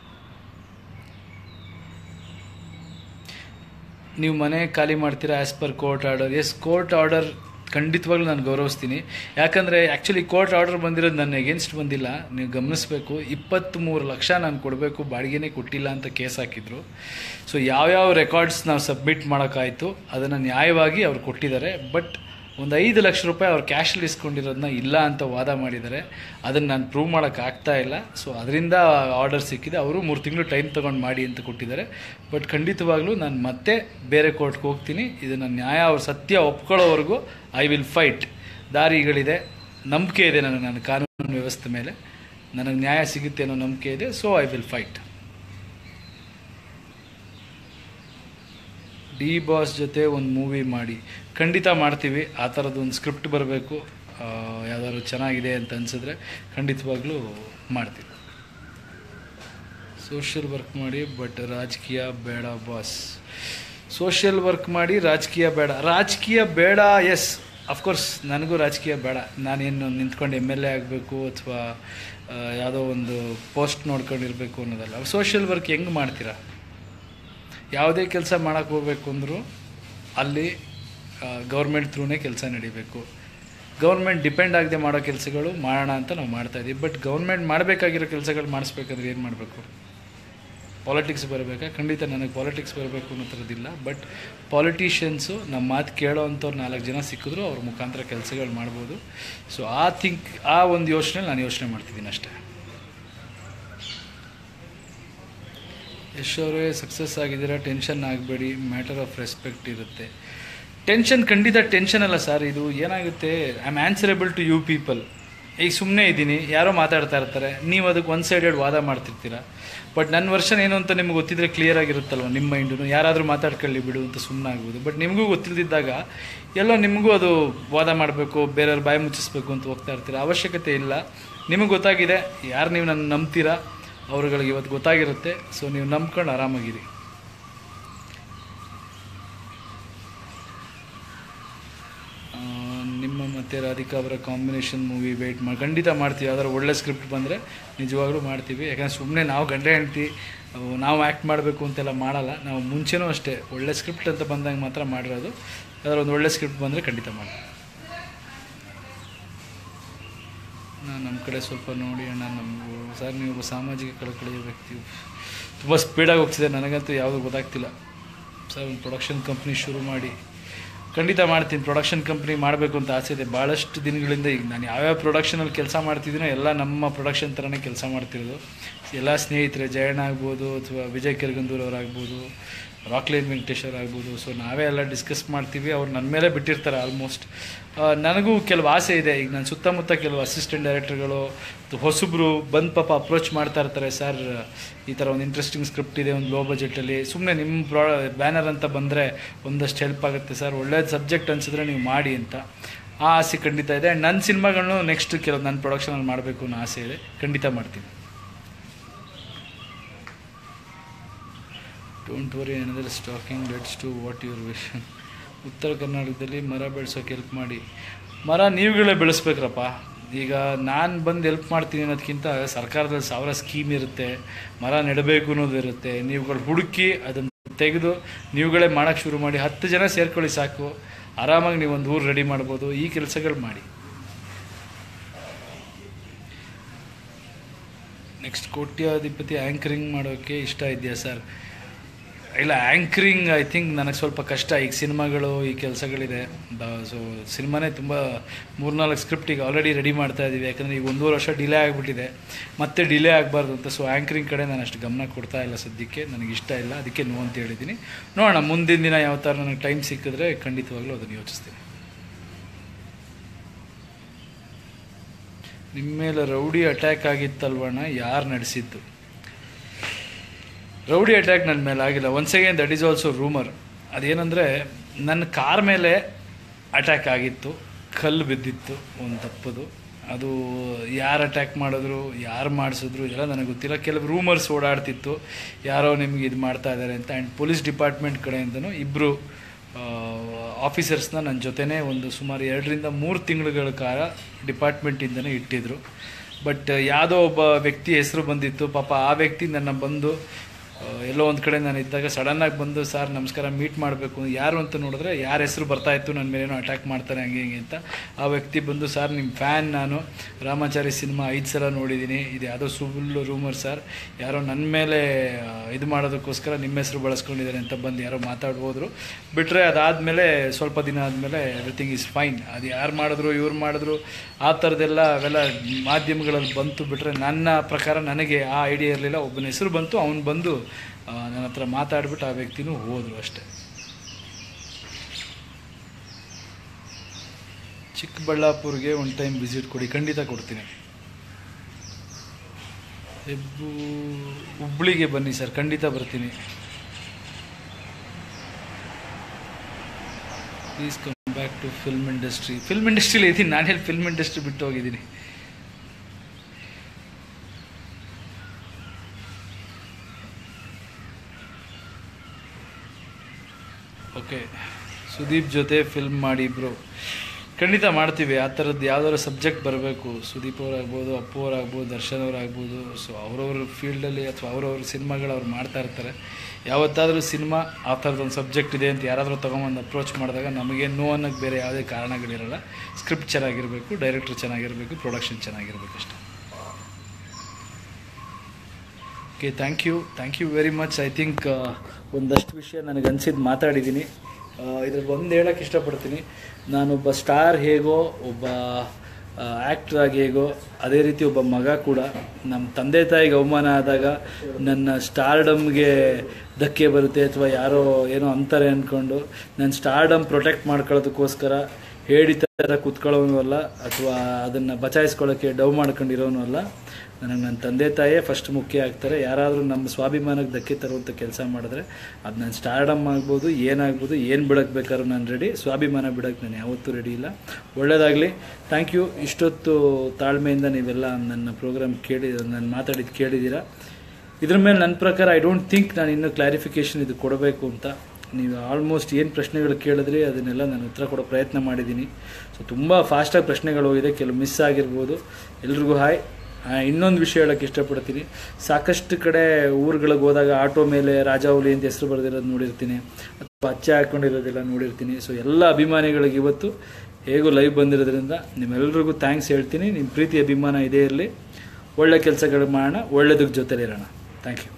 ನೀವು ಮನೆ ಖಾಲಿ ಮಾಡ್ತೀರಾ as per court order yes court order ಖಂಡಿತವಾಗ್ಲೂ ನಾನು ಗೌರವಿಸ್ತೀನಿ ಯಾಕಂದರೆ ಆ್ಯಕ್ಚುಲಿ ಕೋರ್ಟ್ ಆರ್ಡರ್ ಬಂದಿರೋದು ನನ್ನ ಎಗೇನ್ಸ್ಟ್ ಬಂದಿಲ್ಲ ನೀವು ಗಮನಿಸಬೇಕು ಇಪ್ಪತ್ತ್ಮೂರು ಲಕ್ಷ ನಾನು ಕೊಡಬೇಕು ಬಾಡಿಗೆನೇ ಕೊಟ್ಟಿಲ್ಲ ಅಂತ ಕೇಸ್ ಹಾಕಿದ್ರು ಸೊ ಯಾವ್ಯಾವ ರೆಕಾರ್ಡ್ಸ್ ನಾವು ಸಬ್ಮಿಟ್ ಮಾಡೋಕ್ಕಾಯಿತು ಅದನ್ನು ನ್ಯಾಯವಾಗಿ ಅವ್ರು ಕೊಟ್ಟಿದ್ದಾರೆ ಬಟ್ ಒಂದು ಐದು ಲಕ್ಷ ರೂಪಾಯಿ ಅವ್ರು ಕ್ಯಾಶಲ್ಲಿ ಇಸ್ಕೊಂಡಿರೋದನ್ನ ಇಲ್ಲ ಅಂತ ವಾದ ಮಾಡಿದ್ದಾರೆ ಅದನ್ನು ನಾನು ಪ್ರೂವ್ ಮಾಡೋಕ್ಕೆ ಆಗ್ತಾ ಇಲ್ಲ ಸೊ ಅದರಿಂದ ಆರ್ಡರ್ ಸಿಕ್ಕಿದೆ ಅವರು ಮೂರು ತಿಂಗಳು ಟೈಮ್ ತೊಗೊಂಡು ಮಾಡಿ ಅಂತ ಕೊಟ್ಟಿದ್ದಾರೆ ಬಟ್ ಖಂಡಿತವಾಗ್ಲೂ ನಾನು ಮತ್ತೆ ಬೇರೆ ಕೋರ್ಟ್ಗೆ ಹೋಗ್ತೀನಿ ಇದನ್ನು ನ್ಯಾಯ ಅವ್ರು ಸತ್ಯ ಒಪ್ಕೊಳ್ಳೋವರೆಗೂ ಐ ವಿಲ್ ಫೈಟ್ ದಾರಿಗಳಿದೆ ನಂಬಿಕೆ ಇದೆ ನನಗೆ ನನ್ನ ಕಾನೂನು ವ್ಯವಸ್ಥೆ ಮೇಲೆ ನನಗೆ ನ್ಯಾಯ ಸಿಗುತ್ತೆ ಅನ್ನೋ ನಂಬಿಕೆ ಇದೆ so I will fight D boss ಜೊತೆ ಒಂದು ಮೂವಿ ಮಾಡಿ ಖಂಡಿತ ಮಾಡ್ತೀವಿ ಆ ಥರದ್ದು ಒಂದು ಸ್ಕ್ರಿಪ್ಟ್ ಬರಬೇಕು ಯಾವ್ದಾದ್ರು ಚೆನ್ನಾಗಿದೆ ಅಂತ ಅನಿಸಿದ್ರೆ ಖಂಡಿತವಾಗ್ಲೂ ಮಾಡ್ತೀವಿ ಸೋಷಿಯಲ್ ವರ್ಕ್ ಮಾಡಿ ಬಟ್ ರಾಜಕೀಯ ಬೇಡ ಬಾಸ್ ಸೋಷಿಯಲ್ ವರ್ಕ್ ಮಾಡಿ ರಾಜಕೀಯ ಬೇಡ ರಾಜಕೀಯ ಬೇಡ ಎಸ್ ಅಫ್ಕೋರ್ಸ್ ನನಗೂ ರಾಜಕೀಯ ಬೇಡ ನಾನೇನು ನಿಂತ್ಕೊಂಡು ಎಮ್ ಎಲ್ ಎ ಆಗಬೇಕು ಅಥವಾ ಯಾವುದೋ ಒಂದು ಪೋಸ್ಟ್ ನೋಡ್ಕೊಂಡಿರಬೇಕು ಅನ್ನೋದಲ್ಲ ಸೋಷಿಯಲ್ ವರ್ಕ್ ಹೆಂಗೆ ಮಾಡ್ತೀರಾ ಯಾವುದೇ ಕೆಲಸ ಮಾಡೋಕ್ಕೆ ಹೋಗ್ಬೇಕು ಅಂದರೂ ಅಲ್ಲಿ ಗೌರ್ಮೆಂಟ್ ಥ್ರೂನೇ ಕೆಲಸ ನಡಿಬೇಕು ಗೌರ್ಮೆಂಟ್ ಡಿಪೆಂಡ್ ಆಗದೆ ಮಾಡೋ ಕೆಲಸಗಳು ಮಾಡೋಣ ಅಂತ ನಾವು ಮಾಡ್ತಾ ಇದ್ದೀವಿ ಬಟ್ ಗೌರ್ಮೆಂಟ್ ಮಾಡಬೇಕಾಗಿರೋ ಕೆಲಸಗಳು ಮಾಡಿಸ್ಬೇಕಾದ್ರೆ ಏನು ಮಾಡಬೇಕು ಪಾಲಿಟಿಕ್ಸ್ ಬರಬೇಕಾ ಖಂಡಿತ ನನಗೆ ಪಾಲಿಟಿಕ್ಸ್ ಬರಬೇಕು ಅನ್ನೋ ಥರದ್ದಿಲ್ಲ ಬಟ್ ಪಾಲಿಟಿಷಿಯನ್ಸು ನಮ್ಮ ಮಾತು ಕೇಳೋ ಅಂಥವ್ರು ನಾಲ್ಕು ಜನ ಸಿಕ್ಕಿದ್ರು ಅವ್ರ ಮುಖಾಂತರ ಕೆಲಸಗಳು ಮಾಡ್ಬೋದು ಸೊ ಆ ಥಿಂಕ್ ಆ ಒಂದು ಯೋಚನೆ ನಾನು ಯೋಚನೆ ಮಾಡ್ತಿದ್ದೀನಿ ಅಷ್ಟೇ ಯಶ್ ಅವರೇ ಸಕ್ಸಸ್ ಆಗಿದ್ದೀರಾ ಟೆನ್ಷನ್ ಆಗಬೇಡಿ ಮ್ಯಾಟರ್ ಆಫ್ ರೆಸ್ಪೆಕ್ಟ್ ಇರುತ್ತೆ ಟೆನ್ಷನ್ ಖಂಡಿತ ಟೆನ್ಷನ್ ಅಲ್ಲ ಸರ್ ಇದು ಏನಾಗುತ್ತೆ I am answerable to you people ಈಗ ಸುಮ್ಮನೆ ಇದ್ದೀನಿ ಯಾರೋ ಮಾತಾಡ್ತಾ ಇರ್ತಾರೆ ನೀವು ಅದಕ್ಕೆ ಒನ್ ಸೈಡೆಡ್ ವಾದ ಮಾಡ್ತಿರ್ತೀರ ಬಟ್ ನನ್ನ ವರ್ಷನ್ ಏನು ಅಂತ ನಿಮ್ಗೆ ಗೊತ್ತಿದ್ರೆ ಕ್ಲಿಯರ್ ಆಗಿರುತ್ತಲ್ವ ನಿಮ್ಮ ಮೈಂಡು ಯಾರಾದರೂ ಮಾತಾಡ್ಕೊಳ್ಳಿ ಬಿಡು ಅಂತ ಸುಮ್ಮನೆ ಆಗ್ಬೋದು ಬಟ್ ನಿಮಗೂ ಗೊತ್ತಿಲ್ಲದಿದ್ದಾಗ ಎಲ್ಲೋ ನಿಮಗೂ ಅದು ವಾದ ಮಾಡಬೇಕು ಬೇರೆಯವ್ರ ಬಾಯಿ ಮುಚ್ಚಿಸ್ಬೇಕು ಅಂತ ಹೋಗ್ತಾ ಇರ್ತೀರ ಅವಶ್ಯಕತೆ ಇಲ್ಲ ನಿಮಗೆ ಗೊತ್ತಾಗಿದೆ ಯಾರು ನೀವು ನನ್ನ ನಂಬ್ತೀರಾ ಅವ್ರುಗಳಿಗೆ ಇವತ್ತು ಗೊತ್ತಾಗಿರುತ್ತೆ ಸೊ ನೀವು ನಂಬ್ಕೊಂಡು ಆರಾಮಾಗಿರಿ ಆ, ನಿಮ್ಮ ಮತ್ತು ರಾಧಿಕಾ ಅವರ ಕಾಂಬಿನೇಷನ್ ಮೂವಿ ವೆಯ್ಟ್ ಮಾಡಿ ಖಂಡಿತ ಮಾಡ್ತೀವಿ ಯಾವ್ದಾದ್ರು ಒಳ್ಳೆ ಸ್ಕ್ರಿಪ್ಟ್ ಬಂದರೆ ನಿಜವಾಗ್ಲೂ ಮಾಡ್ತೀವಿ ಯಾಕಂದ್ರೆ ಸುಮ್ಮನೆ ನಾವು ಗಂಡ ಹೆಂಡ್ತಿ ಅವು ನಾವು ಆ್ಯಕ್ಟ್ ಮಾಡಬೇಕು ಅಂತೆಲ್ಲ ಮಾಡಲ್ಲ ನಾವು ಮುಂಚೆನೂ ಅಷ್ಟೇ ಒಳ್ಳೆ ಸ್ಕ್ರಿಪ್ಟ್ ಅಂತ ಬಂದಾಗ ಮಾತ್ರ ಮಾಡಿರೋದು ಯಾವ್ದಾದ್ರು ಒಂದು ಒಳ್ಳೆ ಸ್ಕ್ರಿಪ್ಟ್ ಬಂದರೆ ಖಂಡಿತ ಮಾಡಿ ನಾನು ನಮ್ಮ ಕಡೆ ಸ್ವಲ್ಪ ನೋಡಿ ಅಣ್ಣ ನಮಗೂ ಸರ್ ನೀವು ಒಬ್ಬ ಸಾಮಾಜಿಕ ಕಳಕಳಿಯ ವ್ಯಕ್ತಿ ತುಂಬ ಸ್ಪೀಡಾಗಿ ಹೋಗ್ತಿದೆ ನನಗಂತೂ ಯಾವುದೂ ಗೊತ್ತಾಗ್ತಿಲ್ಲ ಸರ್ ಒಂದು ಪ್ರೊಡಕ್ಷನ್ ಕಂಪ್ನಿ ಶುರು ಮಾಡಿ ಖಂಡಿತ ಮಾಡ್ತೀನಿ ಪ್ರೊಡಕ್ಷನ್ ಕಂಪ್ನಿ ಮಾಡಬೇಕು ಅಂತ ಆಸೆ ಇದೆ ಭಾಳಷ್ಟು ದಿನಗಳಿಂದ ಈಗ ನಾನು ಯಾವ್ಯಾವ ಪ್ರೊಡಕ್ಷನಲ್ಲಿ ಕೆಲಸ ಮಾಡ್ತಿದ್ದೀನೋ ಎಲ್ಲ ನಮ್ಮ ಪ್ರೊಡಕ್ಷನ್ ಥರನೇ ಕೆಲಸ ಮಾಡ್ತಿರೋದು ಎಲ್ಲ ಸ್ನೇಹಿತರೆ ಜಯಣ್ಣ ಆಗ್ಬೋದು ಅಥವಾ ವಿಜಯ್ ಕೆರ್ಗಂದೂರ್ ಅವರಾಗ್ಬೋದು ರಾಕ್ಲೈನ್ ವೆಂಕಟೇಶ್ವರ್ ಆಗ್ಬೋದು ಸೊ ನಾವೇ ಎಲ್ಲ ಡಿಸ್ಕಸ್ ಮಾಡ್ತೀವಿ ಅವ್ರು ನನ್ನ ಮೇಲೆ ಬಿಟ್ಟಿರ್ತಾರೆ ಆಲ್ಮೋಸ್ಟ್ ನನಗೂ ಕೆಲವು ಆಸೆ ಇದೆ ಈಗ ನನ್ನ ಸುತ್ತಮುತ್ತ ಕೆಲವು ಅಸಿಸ್ಟೆಂಟ್ ಡೈರೆಕ್ಟರ್ಗಳು ಹೊಸಬ್ರು ಬಂದು ಪಾಪ ಅಪ್ರೋಚ್ ಮಾಡ್ತಾ ಇರ್ತಾರೆ ಸರ್ ಈ ಥರ ಒಂದು ಇಂಟ್ರೆಸ್ಟಿಂಗ್ ಸ್ಕ್ರಿಪ್ಟ್ ಇದೆ ಒಂದು ಲೋ ಬಜೆಟಲ್ಲಿ ಸುಮ್ಮನೆ ನಿಮ್ಮ ಪ್ರಾ ಬ್ಯಾನರ್ ಅಂತ ಬಂದರೆ ಒಂದಷ್ಟು ಹೆಲ್ಪ್ ಆಗುತ್ತೆ ಸರ್ ಒಳ್ಳೆಯ ಸಬ್ಜೆಕ್ಟ್ ಅನಿಸಿದ್ರೆ ನೀವು ಮಾಡಿ ಅಂತ ಆ ಆಸೆ ಖಂಡಿತ ಇದೆ ಆ್ಯಂಡ್ ನನ್ನ ಸಿನಿಮಾಗಳನ್ನು ನೆಕ್ಸ್ಟ್ ಕೆಲವು ನನ್ನ ಪ್ರೊಡಕ್ಷನಲ್ಲಿ ಮಾಡಬೇಕು ಅನ್ನೋ ಆಸೆ ಇದೆ ಖಂಡಿತ ಮಾಡ್ತೀನಿ ಡೋಂಟ್ ವರಿ ಏನಂದರೆ stalking let's to what your vision ಉತ್ತರ ಕರ್ನಾಟಕದಲ್ಲಿ ಮರ ಬೆಳೆಸೋಕೆ ಹೆಲ್ಪ್ ಮಾಡಿ ಮರ ನೀವುಗಳೇ ಬೆಳೆಸ್ಬೇಕ್ರಪ್ಪ ಈಗ ನಾನು ಬಂದು ಹೆಲ್ಪ್ ಮಾಡ್ತೀನಿ ಅನ್ನೋದಕ್ಕಿಂತ ಸರ್ಕಾರದಲ್ಲಿ ಸಾವಿರ ಸ್ಕೀಮ್ ಇರುತ್ತೆ ಮರ ನೆಡಬೇಕು ಅನ್ನೋದು ಇರುತ್ತೆ ನೀವುಗಳು ಹುಡುಕಿ ಅದನ್ನು ತೆಗೆದು ನೀವುಗಳೇ ಮಾಡೋಕ್ಕೆ ಶುರು ಮಾಡಿ ಹತ್ತು ಜನ ಸೇರ್ಕೊಳ್ಳಿ ಸಾಕು ಆರಾಮಾಗಿ ನೀವು ಒಂದು ಊರು ರೆಡಿ ಮಾಡ್ಬೋದು ಈ ಕೆಲಸಗಳು ಮಾಡಿ ನೆಕ್ಸ್ಟ್ ಕೋಟ್ಯಾಧಿಪತಿ ಆ್ಯಂಕರಿಂಗ್ ಮಾಡೋಕ್ಕೆ ಇಷ್ಟ ಇದೆಯಾ ಸರ್ ಇಲ್ಲ ಆ್ಯಂಕರಿಂಗ್ ಐ ಥಿಂಕ್ ನನಗೆ ಸ್ವಲ್ಪ ಕಷ್ಟ ಈಗ ಸಿನಿಮಾಗಳು ಈ ಕೆಲಸಗಳಿದೆ ಸೊ ಸಿನಿಮಾನೇ ತುಂಬ ಮೂರ್ನಾಲ್ಕು ಸ್ಕ್ರಿಪ್ಟ್ ಈಗ ಆಲ್ರೆಡಿ ರೆಡಿ ಮಾಡ್ತಾ ಇದ್ದೀವಿ ಯಾಕಂದರೆ ಈಗ ಒಂದೂವರೆ ವರ್ಷ ಡಿಲೇ ಆಗಿಬಿಟ್ಟಿದೆ ಮತ್ತೆ ಡಿಲೇ ಆಗಬಾರ್ದು ಅಂತ ಸೊ ಆ್ಯಂಕರಿಂಗ್ ಕಡೆ ನಾನು ಅಷ್ಟು ಗಮನ ಕೊಡ್ತಾ ಇಲ್ಲ ಸದ್ಯಕ್ಕೆ ನನಗೆ ಇಷ್ಟ ಇಲ್ಲ ಅದಕ್ಕೆ ನೋ ಅಂತ ಹೇಳಿದ್ದೀನಿ ನೋಡೋಣ ಮುಂದಿನ ದಿನ ಯಾವ ಥರ ನನಗೆ ಟೈಮ್ ಸಿಕ್ಕಿದ್ರೆ ಖಂಡಿತವಾಗ್ಲೂ ಅದನ್ನು ಯೋಚಿಸ್ತೀನಿ ನಿಮ್ಮ ಮೇಲೆ ರೌಡಿ ಅಟ್ಯಾಕ್ ಆಗಿತ್ತಲ್ವಣ್ಣ ಯಾರು ನಡೆಸಿದ್ದು ರೌಡಿ ಅಟ್ಯಾಕ್ ನನ್ನ ಮೇಲೆ ಆಗಿಲ್ಲ once again that is also rumour ಅದೇನೆಂದರೆ ನನ್ನ ಕಾರ್ ಮೇಲೆ ಅಟ್ಯಾಕ್ ಆಗಿತ್ತು ಕಲ್ಲು ಬಿದ್ದಿತ್ತು ಒಂದು ತಪ್ಪದು ಅದು ಯಾರು ಅಟ್ಯಾಕ್ ಮಾಡಿದ್ರು ಯಾರು ಮಾಡಿಸಿದ್ರು ಇದೆಲ್ಲ ನನಗೆ ಗೊತ್ತಿಲ್ಲ ಕೆಲವು ರೂಮರ್ಸ್ ಓಡಾಡ್ತಿತ್ತು ಯಾರೋ ನಿಮ್ಗೆ ಇದು ಮಾಡ್ತಾ ಇದ್ದಾರೆ ಅಂತ ಆ್ಯಂಡ್ ಪೊಲೀಸ್ ಡಿಪಾರ್ಟ್ಮೆಂಟ್ ಕಡೆಯಿಂದನೂ ಇಬ್ಬರು ಆಫೀಸರ್ಸ್ನ ನನ್ನ ಜೊತೆನೇ ಒಂದು ಸುಮಾರು ಎರಡರಿಂದ ಮೂರು ತಿಂಗಳುಗಳ ಕಾಲ ಡಿಪಾರ್ಟ್ಮೆಂಟಿಂದನೇ ಇಟ್ಟಿದ್ರು ಬಟ್ ಯಾವುದೋ ಒಬ್ಬ ವ್ಯಕ್ತಿ ಹೆಸರು ಬಂದಿತ್ತು ಪಾಪ ಆ ವ್ಯಕ್ತಿ ನನ್ನ ಬಂದು ಆ, ಎಲ್ಲೋ ಒಂದು ಕಡೆ ನಾನು ಇದ್ದಾಗ ಸಡನ್ನಾಗಿ ಬಂದು ಸರ್ ನಮಸ್ಕಾರ ಮೀಟ್ ಮಾಡಬೇಕು ಯಾರು ಅಂತ ನೋಡಿದ್ರೆ ಯಾರ ಹೆಸರು ಬರ್ತಾ ಇತ್ತು ನನ್ನ ಮೇಲೇನೋ ಅಟ್ಯಾಕ್ ಮಾಡ್ತಾರೆ ಹಂಗೆ ಹಿಂಗೆ ಅಂತ ಆ ವ್ಯಕ್ತಿ ಬಂದು ಸರ್ ನಿಮ್ಮ ಫ್ಯಾನ್ ನಾನು ರಾಮಾಚಾರಿ ಸಿನಿಮಾ ಐದು ಸಲ ನೋಡಿದ್ದೀನಿ ಇದು ಯಾವುದೋ ಸುಳ್ಳು ರೂಮರ್ ಸರ್ ಯಾರೋ ನನ್ನ ಮೇಲೆ ಆ, ಇದು ಮಾಡೋದಕ್ಕೋಸ್ಕರ ನಿಮ್ಮ ಹೆಸರು ಬಳಸ್ಕೊಂಡಿದ್ದಾರೆ ಅಂತ ಬಂದು ಯಾರೋ ಮಾತಾಡಿ ಹೋದ್ರು ಬಿಟ್ಟರೆ ಅದಾದಮೇಲೆ ಸ್ವಲ್ಪ ದಿನ ಆದಮೇಲೆ ಎವ್ರಿಥಿಂಗ್ ಈಸ್ ಫೈನ್ ಅದು ಯಾರು ಮಾಡಿದ್ರು ಇವ್ರು ಮಾಡಿದ್ರು ಆ ಥರದ್ದೆಲ್ಲ ಅವೆಲ್ಲ ಮಾಧ್ಯಮಗಳಲ್ಲಿ ಬಂತು ಬಿಟ್ಟರೆ ನನ್ನ ಪ್ರಕಾರ ನನಗೆ ಆ ಐಡಿಯಾ ಇರಲಿಲ್ಲ ಒಬ್ಬನ ಹೆಸರು ಬಂತು ಅವ್ನು ಬಂದು ಆ, ನನ್ನ ಹತ್ರ ಮಾತಾಡ್ಬಿಟ್ಟು ಆ ವ್ಯಕ್ತಿನೂ ಹೋದರು ಅಷ್ಟೇ ಚಿಕ್ಕಬಳ್ಳಾಪುರ್ಗೆ ಒಂದು ಟೈಮ್ ವಿಸಿಟ್ ಕೊಡಿ ಖಂಡಿತ ಕೊಡ್ತೀನಿ ಹೆಬ್ಬು ಹುಬ್ಳಿಗೆ ಬನ್ನಿ ಸರ್ ಖಂಡಿತ ಬರ್ತೀನಿ please come back to film industry film ಇಂಡಸ್ಟ್ರಿಲಿ ಇದ್ದೀನಿ ನಾನು ಹೇಳಿ ಫಿಲ್ಮ್ ಇಂಡಸ್ಟ್ರಿ ಬಿಟ್ಟು ಹೋಗಿದ್ದೀನಿ ಓಕೆ ಸುದೀಪ್ ಜೊತೆ ಫಿಲ್ಮ್ ಮಾಡಿ ಬ್ರೋ ಖಂಡಿತ ಮಾಡ್ತೀವಿ ಆ ಥರದ್ದು ಯಾವ್ದಾದ್ರು ಸಬ್ಜೆಕ್ಟ್ ಬರಬೇಕು ಸುದೀಪ್ ಅವರಾಗ್ಬೋದು ಅಪ್ಪು ಅವರಾಗ್ಬೋದು ದರ್ಶನ್ ಅವರಾಗ್ಬೋದು ಸೊ ಅವ್ರವ್ರ ಫೀಲ್ಡಲ್ಲಿ ಅಥವಾ ಅವ್ರವ್ರ ಸಿನಿಮಾಗಳು ಅವ್ರು ಮಾಡ್ತಾ ಇರ್ತಾರೆ ಯಾವತ್ತಾದರೂ ಸಿನಿಮಾ ಆ ಥರದೊಂದು ಸಬ್ಜೆಕ್ಟ್ ಇದೆ ಅಂತ ಯಾರಾದರೂ ತೊಗೊಂಬಂದು ಅಪ್ರೋಚ್ ಮಾಡಿದಾಗ ನಮಗೆ ನೋ ಅನ್ನೋಕ್ಕೆ ಬೇರೆ ಯಾವುದೇ ಕಾರಣಗಳಿರಲ್ಲ ಸ್ಕ್ರಿಪ್ಟ್ ಚೆನ್ನಾಗಿರಬೇಕು ಡೈರೆಕ್ಟ್ರ್ ಚೆನ್ನಾಗಿರಬೇಕು ಪ್ರೊಡಕ್ಷನ್ ಚೆನ್ನಾಗಿರಬೇಕು ಅಷ್ಟೇ okay thank you thank you very much I think ಒಂದಷ್ಟು ವಿಷಯ ನನಗೆ ಅನಿಸಿದ್ದು ಮಾತಾಡಿದ್ದೀನಿ ಇದ್ರಲ್ಲಿ ಒಂದು ಹೇಳೋಕ್ಕೆ ಇಷ್ಟಪಡ್ತೀನಿ ನಾನೊಬ್ಬ ಸ್ಟಾರ್ ಹೇಗೋ ಒಬ್ಬ ಆ್ಯಕ್ಟ್ರ್ ಆಗಿ ಹೇಗೋ ಅದೇ ರೀತಿ ಒಬ್ಬ ಮಗ ಕೂಡ ನಮ್ಮ ತಂದೆ ತಾಯಿಗೆ ಅವಮಾನ ಆದಾಗ ನನ್ನ ಸ್ಟಾರ್ಡಮ್ಗೆ ಧಕ್ಕೆ ಬರುತ್ತೆ ಅಥವಾ ಯಾರೋ ಏನೋ ಅಂತಾರೆ ಅಂದ್ಕೊಂಡು ನನ್ನ ಸ್ಟಾರ್ಡಮ್ ಪ್ರೊಟೆಕ್ಟ್ ಮಾಡ್ಕೊಳ್ಳೋದಕ್ಕೋಸ್ಕರ ಹೇಳಿ ಥರ ಕೂತ್ಕೊಳ್ಳೋನು ಅಲ್ಲ ಅಥವಾ ಅದನ್ನು ಬಚಾಯಿಸ್ಕೊಳ್ಳೋಕ್ಕೆ ಡವ್ ಮಾಡ್ಕೊಂಡಿರೋನು ಅಲ್ಲ ನನಗೆ ನನ್ನ ತಂದೆ ತಾಯೇ ಫಸ್ಟ್ ಮುಖ್ಯ ಆಗ್ತಾರೆ ಯಾರಾದರೂ ನಮ್ಮ ಸ್ವಾಭಿಮಾನಕ್ಕೆ ಧಕ್ಕೆ ತರುವಂಥ ಕೆಲಸ ಮಾಡಿದ್ರೆ ಅದು ನನ್ನ ಸ್ಟಾರ್ಡಮ್ ಆಗ್ಬೋದು ಏನಾಗ್ಬೋದು ಏನು ಬಿಡಕ್ಕೆ ಬೇಕಾದ್ರೂ ನಾನು ರೆಡಿ ಸ್ವಾಭಿಮಾನ ಬಿಡೋಕ್ಕೆ ನಾನು ಯಾವತ್ತೂ ರೆಡಿ ಇಲ್ಲ ಒಳ್ಳೆಯದಾಗಲಿ ಥ್ಯಾಂಕ್ ಯು ಇಷ್ಟೊತ್ತು ತಾಳ್ಮೆಯಿಂದ ನೀವೆಲ್ಲ ನನ್ನ ಪ್ರೋಗ್ರಾಮ್ ಕೇಳಿ ನಾನು ಮಾತಾಡಿದ್ದು ಕೇಳಿದ್ದೀರಾ ಇದ್ರ ಮೇಲೆ ನನ್ನ ಪ್ರಕಾರ ಐ ಡೋಂಟ್ ಥಿಂಕ್ ನಾನು ಇನ್ನೂ ಕ್ಲಾರಿಫಿಕೇಷನ್ ಇದು ಕೊಡಬೇಕು ಅಂತ ನೀವು ಆಲ್ಮೋಸ್ಟ್ ಏನು ಪ್ರಶ್ನೆಗಳು ಕೇಳಿದ್ರಿ ಅದನ್ನೆಲ್ಲ ನಾನು ಉತ್ತರ ಕೊಡೋ ಪ್ರಯತ್ನ ಮಾಡಿದ್ದೀನಿ ಸೊ ತುಂಬ ಫಾಸ್ಟಾಗಿ ಪ್ರಶ್ನೆಗಳು ಹೋಗಿದೆ ಕೆಲವು ಮಿಸ್ ಆಗಿರ್ಬೋದು ಎಲ್ರಿಗೂ ಹಾಯ್ ಇನ್ನೊಂದು ವಿಷಯ ಹೇಳೋಕ್ಕೆ ಇಷ್ಟಪಡ್ತೀನಿ ಸಾಕಷ್ಟು ಕಡೆ ಊರುಗಳಿಗೆ ಹೋದಾಗ ಆಟೋ ಮೇಲೆ ರಾಜಾವಲಿ ಅಂತ ಹೆಸರು ಬರೆದಿರೋದು ನೋಡಿರ್ತೀನಿ ಅಥವಾ ಅಚ್ಚೆ ಹಾಕ್ಕೊಂಡಿರೋದೆಲ್ಲ ನೋಡಿರ್ತೀನಿ ಸೊ ಎಲ್ಲ ಅಭಿಮಾನಿಗಳಿಗೆ ಇವತ್ತು ಹೇಗೂ ಲೈವ್ ಬಂದಿರೋದ್ರಿಂದ ನಿಮ್ಮೆಲ್ರಿಗೂ ಥ್ಯಾಂಕ್ಸ್ ಹೇಳ್ತೀನಿ ನಿಮ್ಮ ಪ್ರೀತಿ ಅಭಿಮಾನ ಇದೇ ಇರಲಿ ಒಳ್ಳೆ ಕೆಲಸಗಳು ಮಾಡೋಣ ಒಳ್ಳೆದಕ್ಕೆ ಜೊತೆಲಿರೋಣ ಥ್ಯಾಂಕ್ ಯು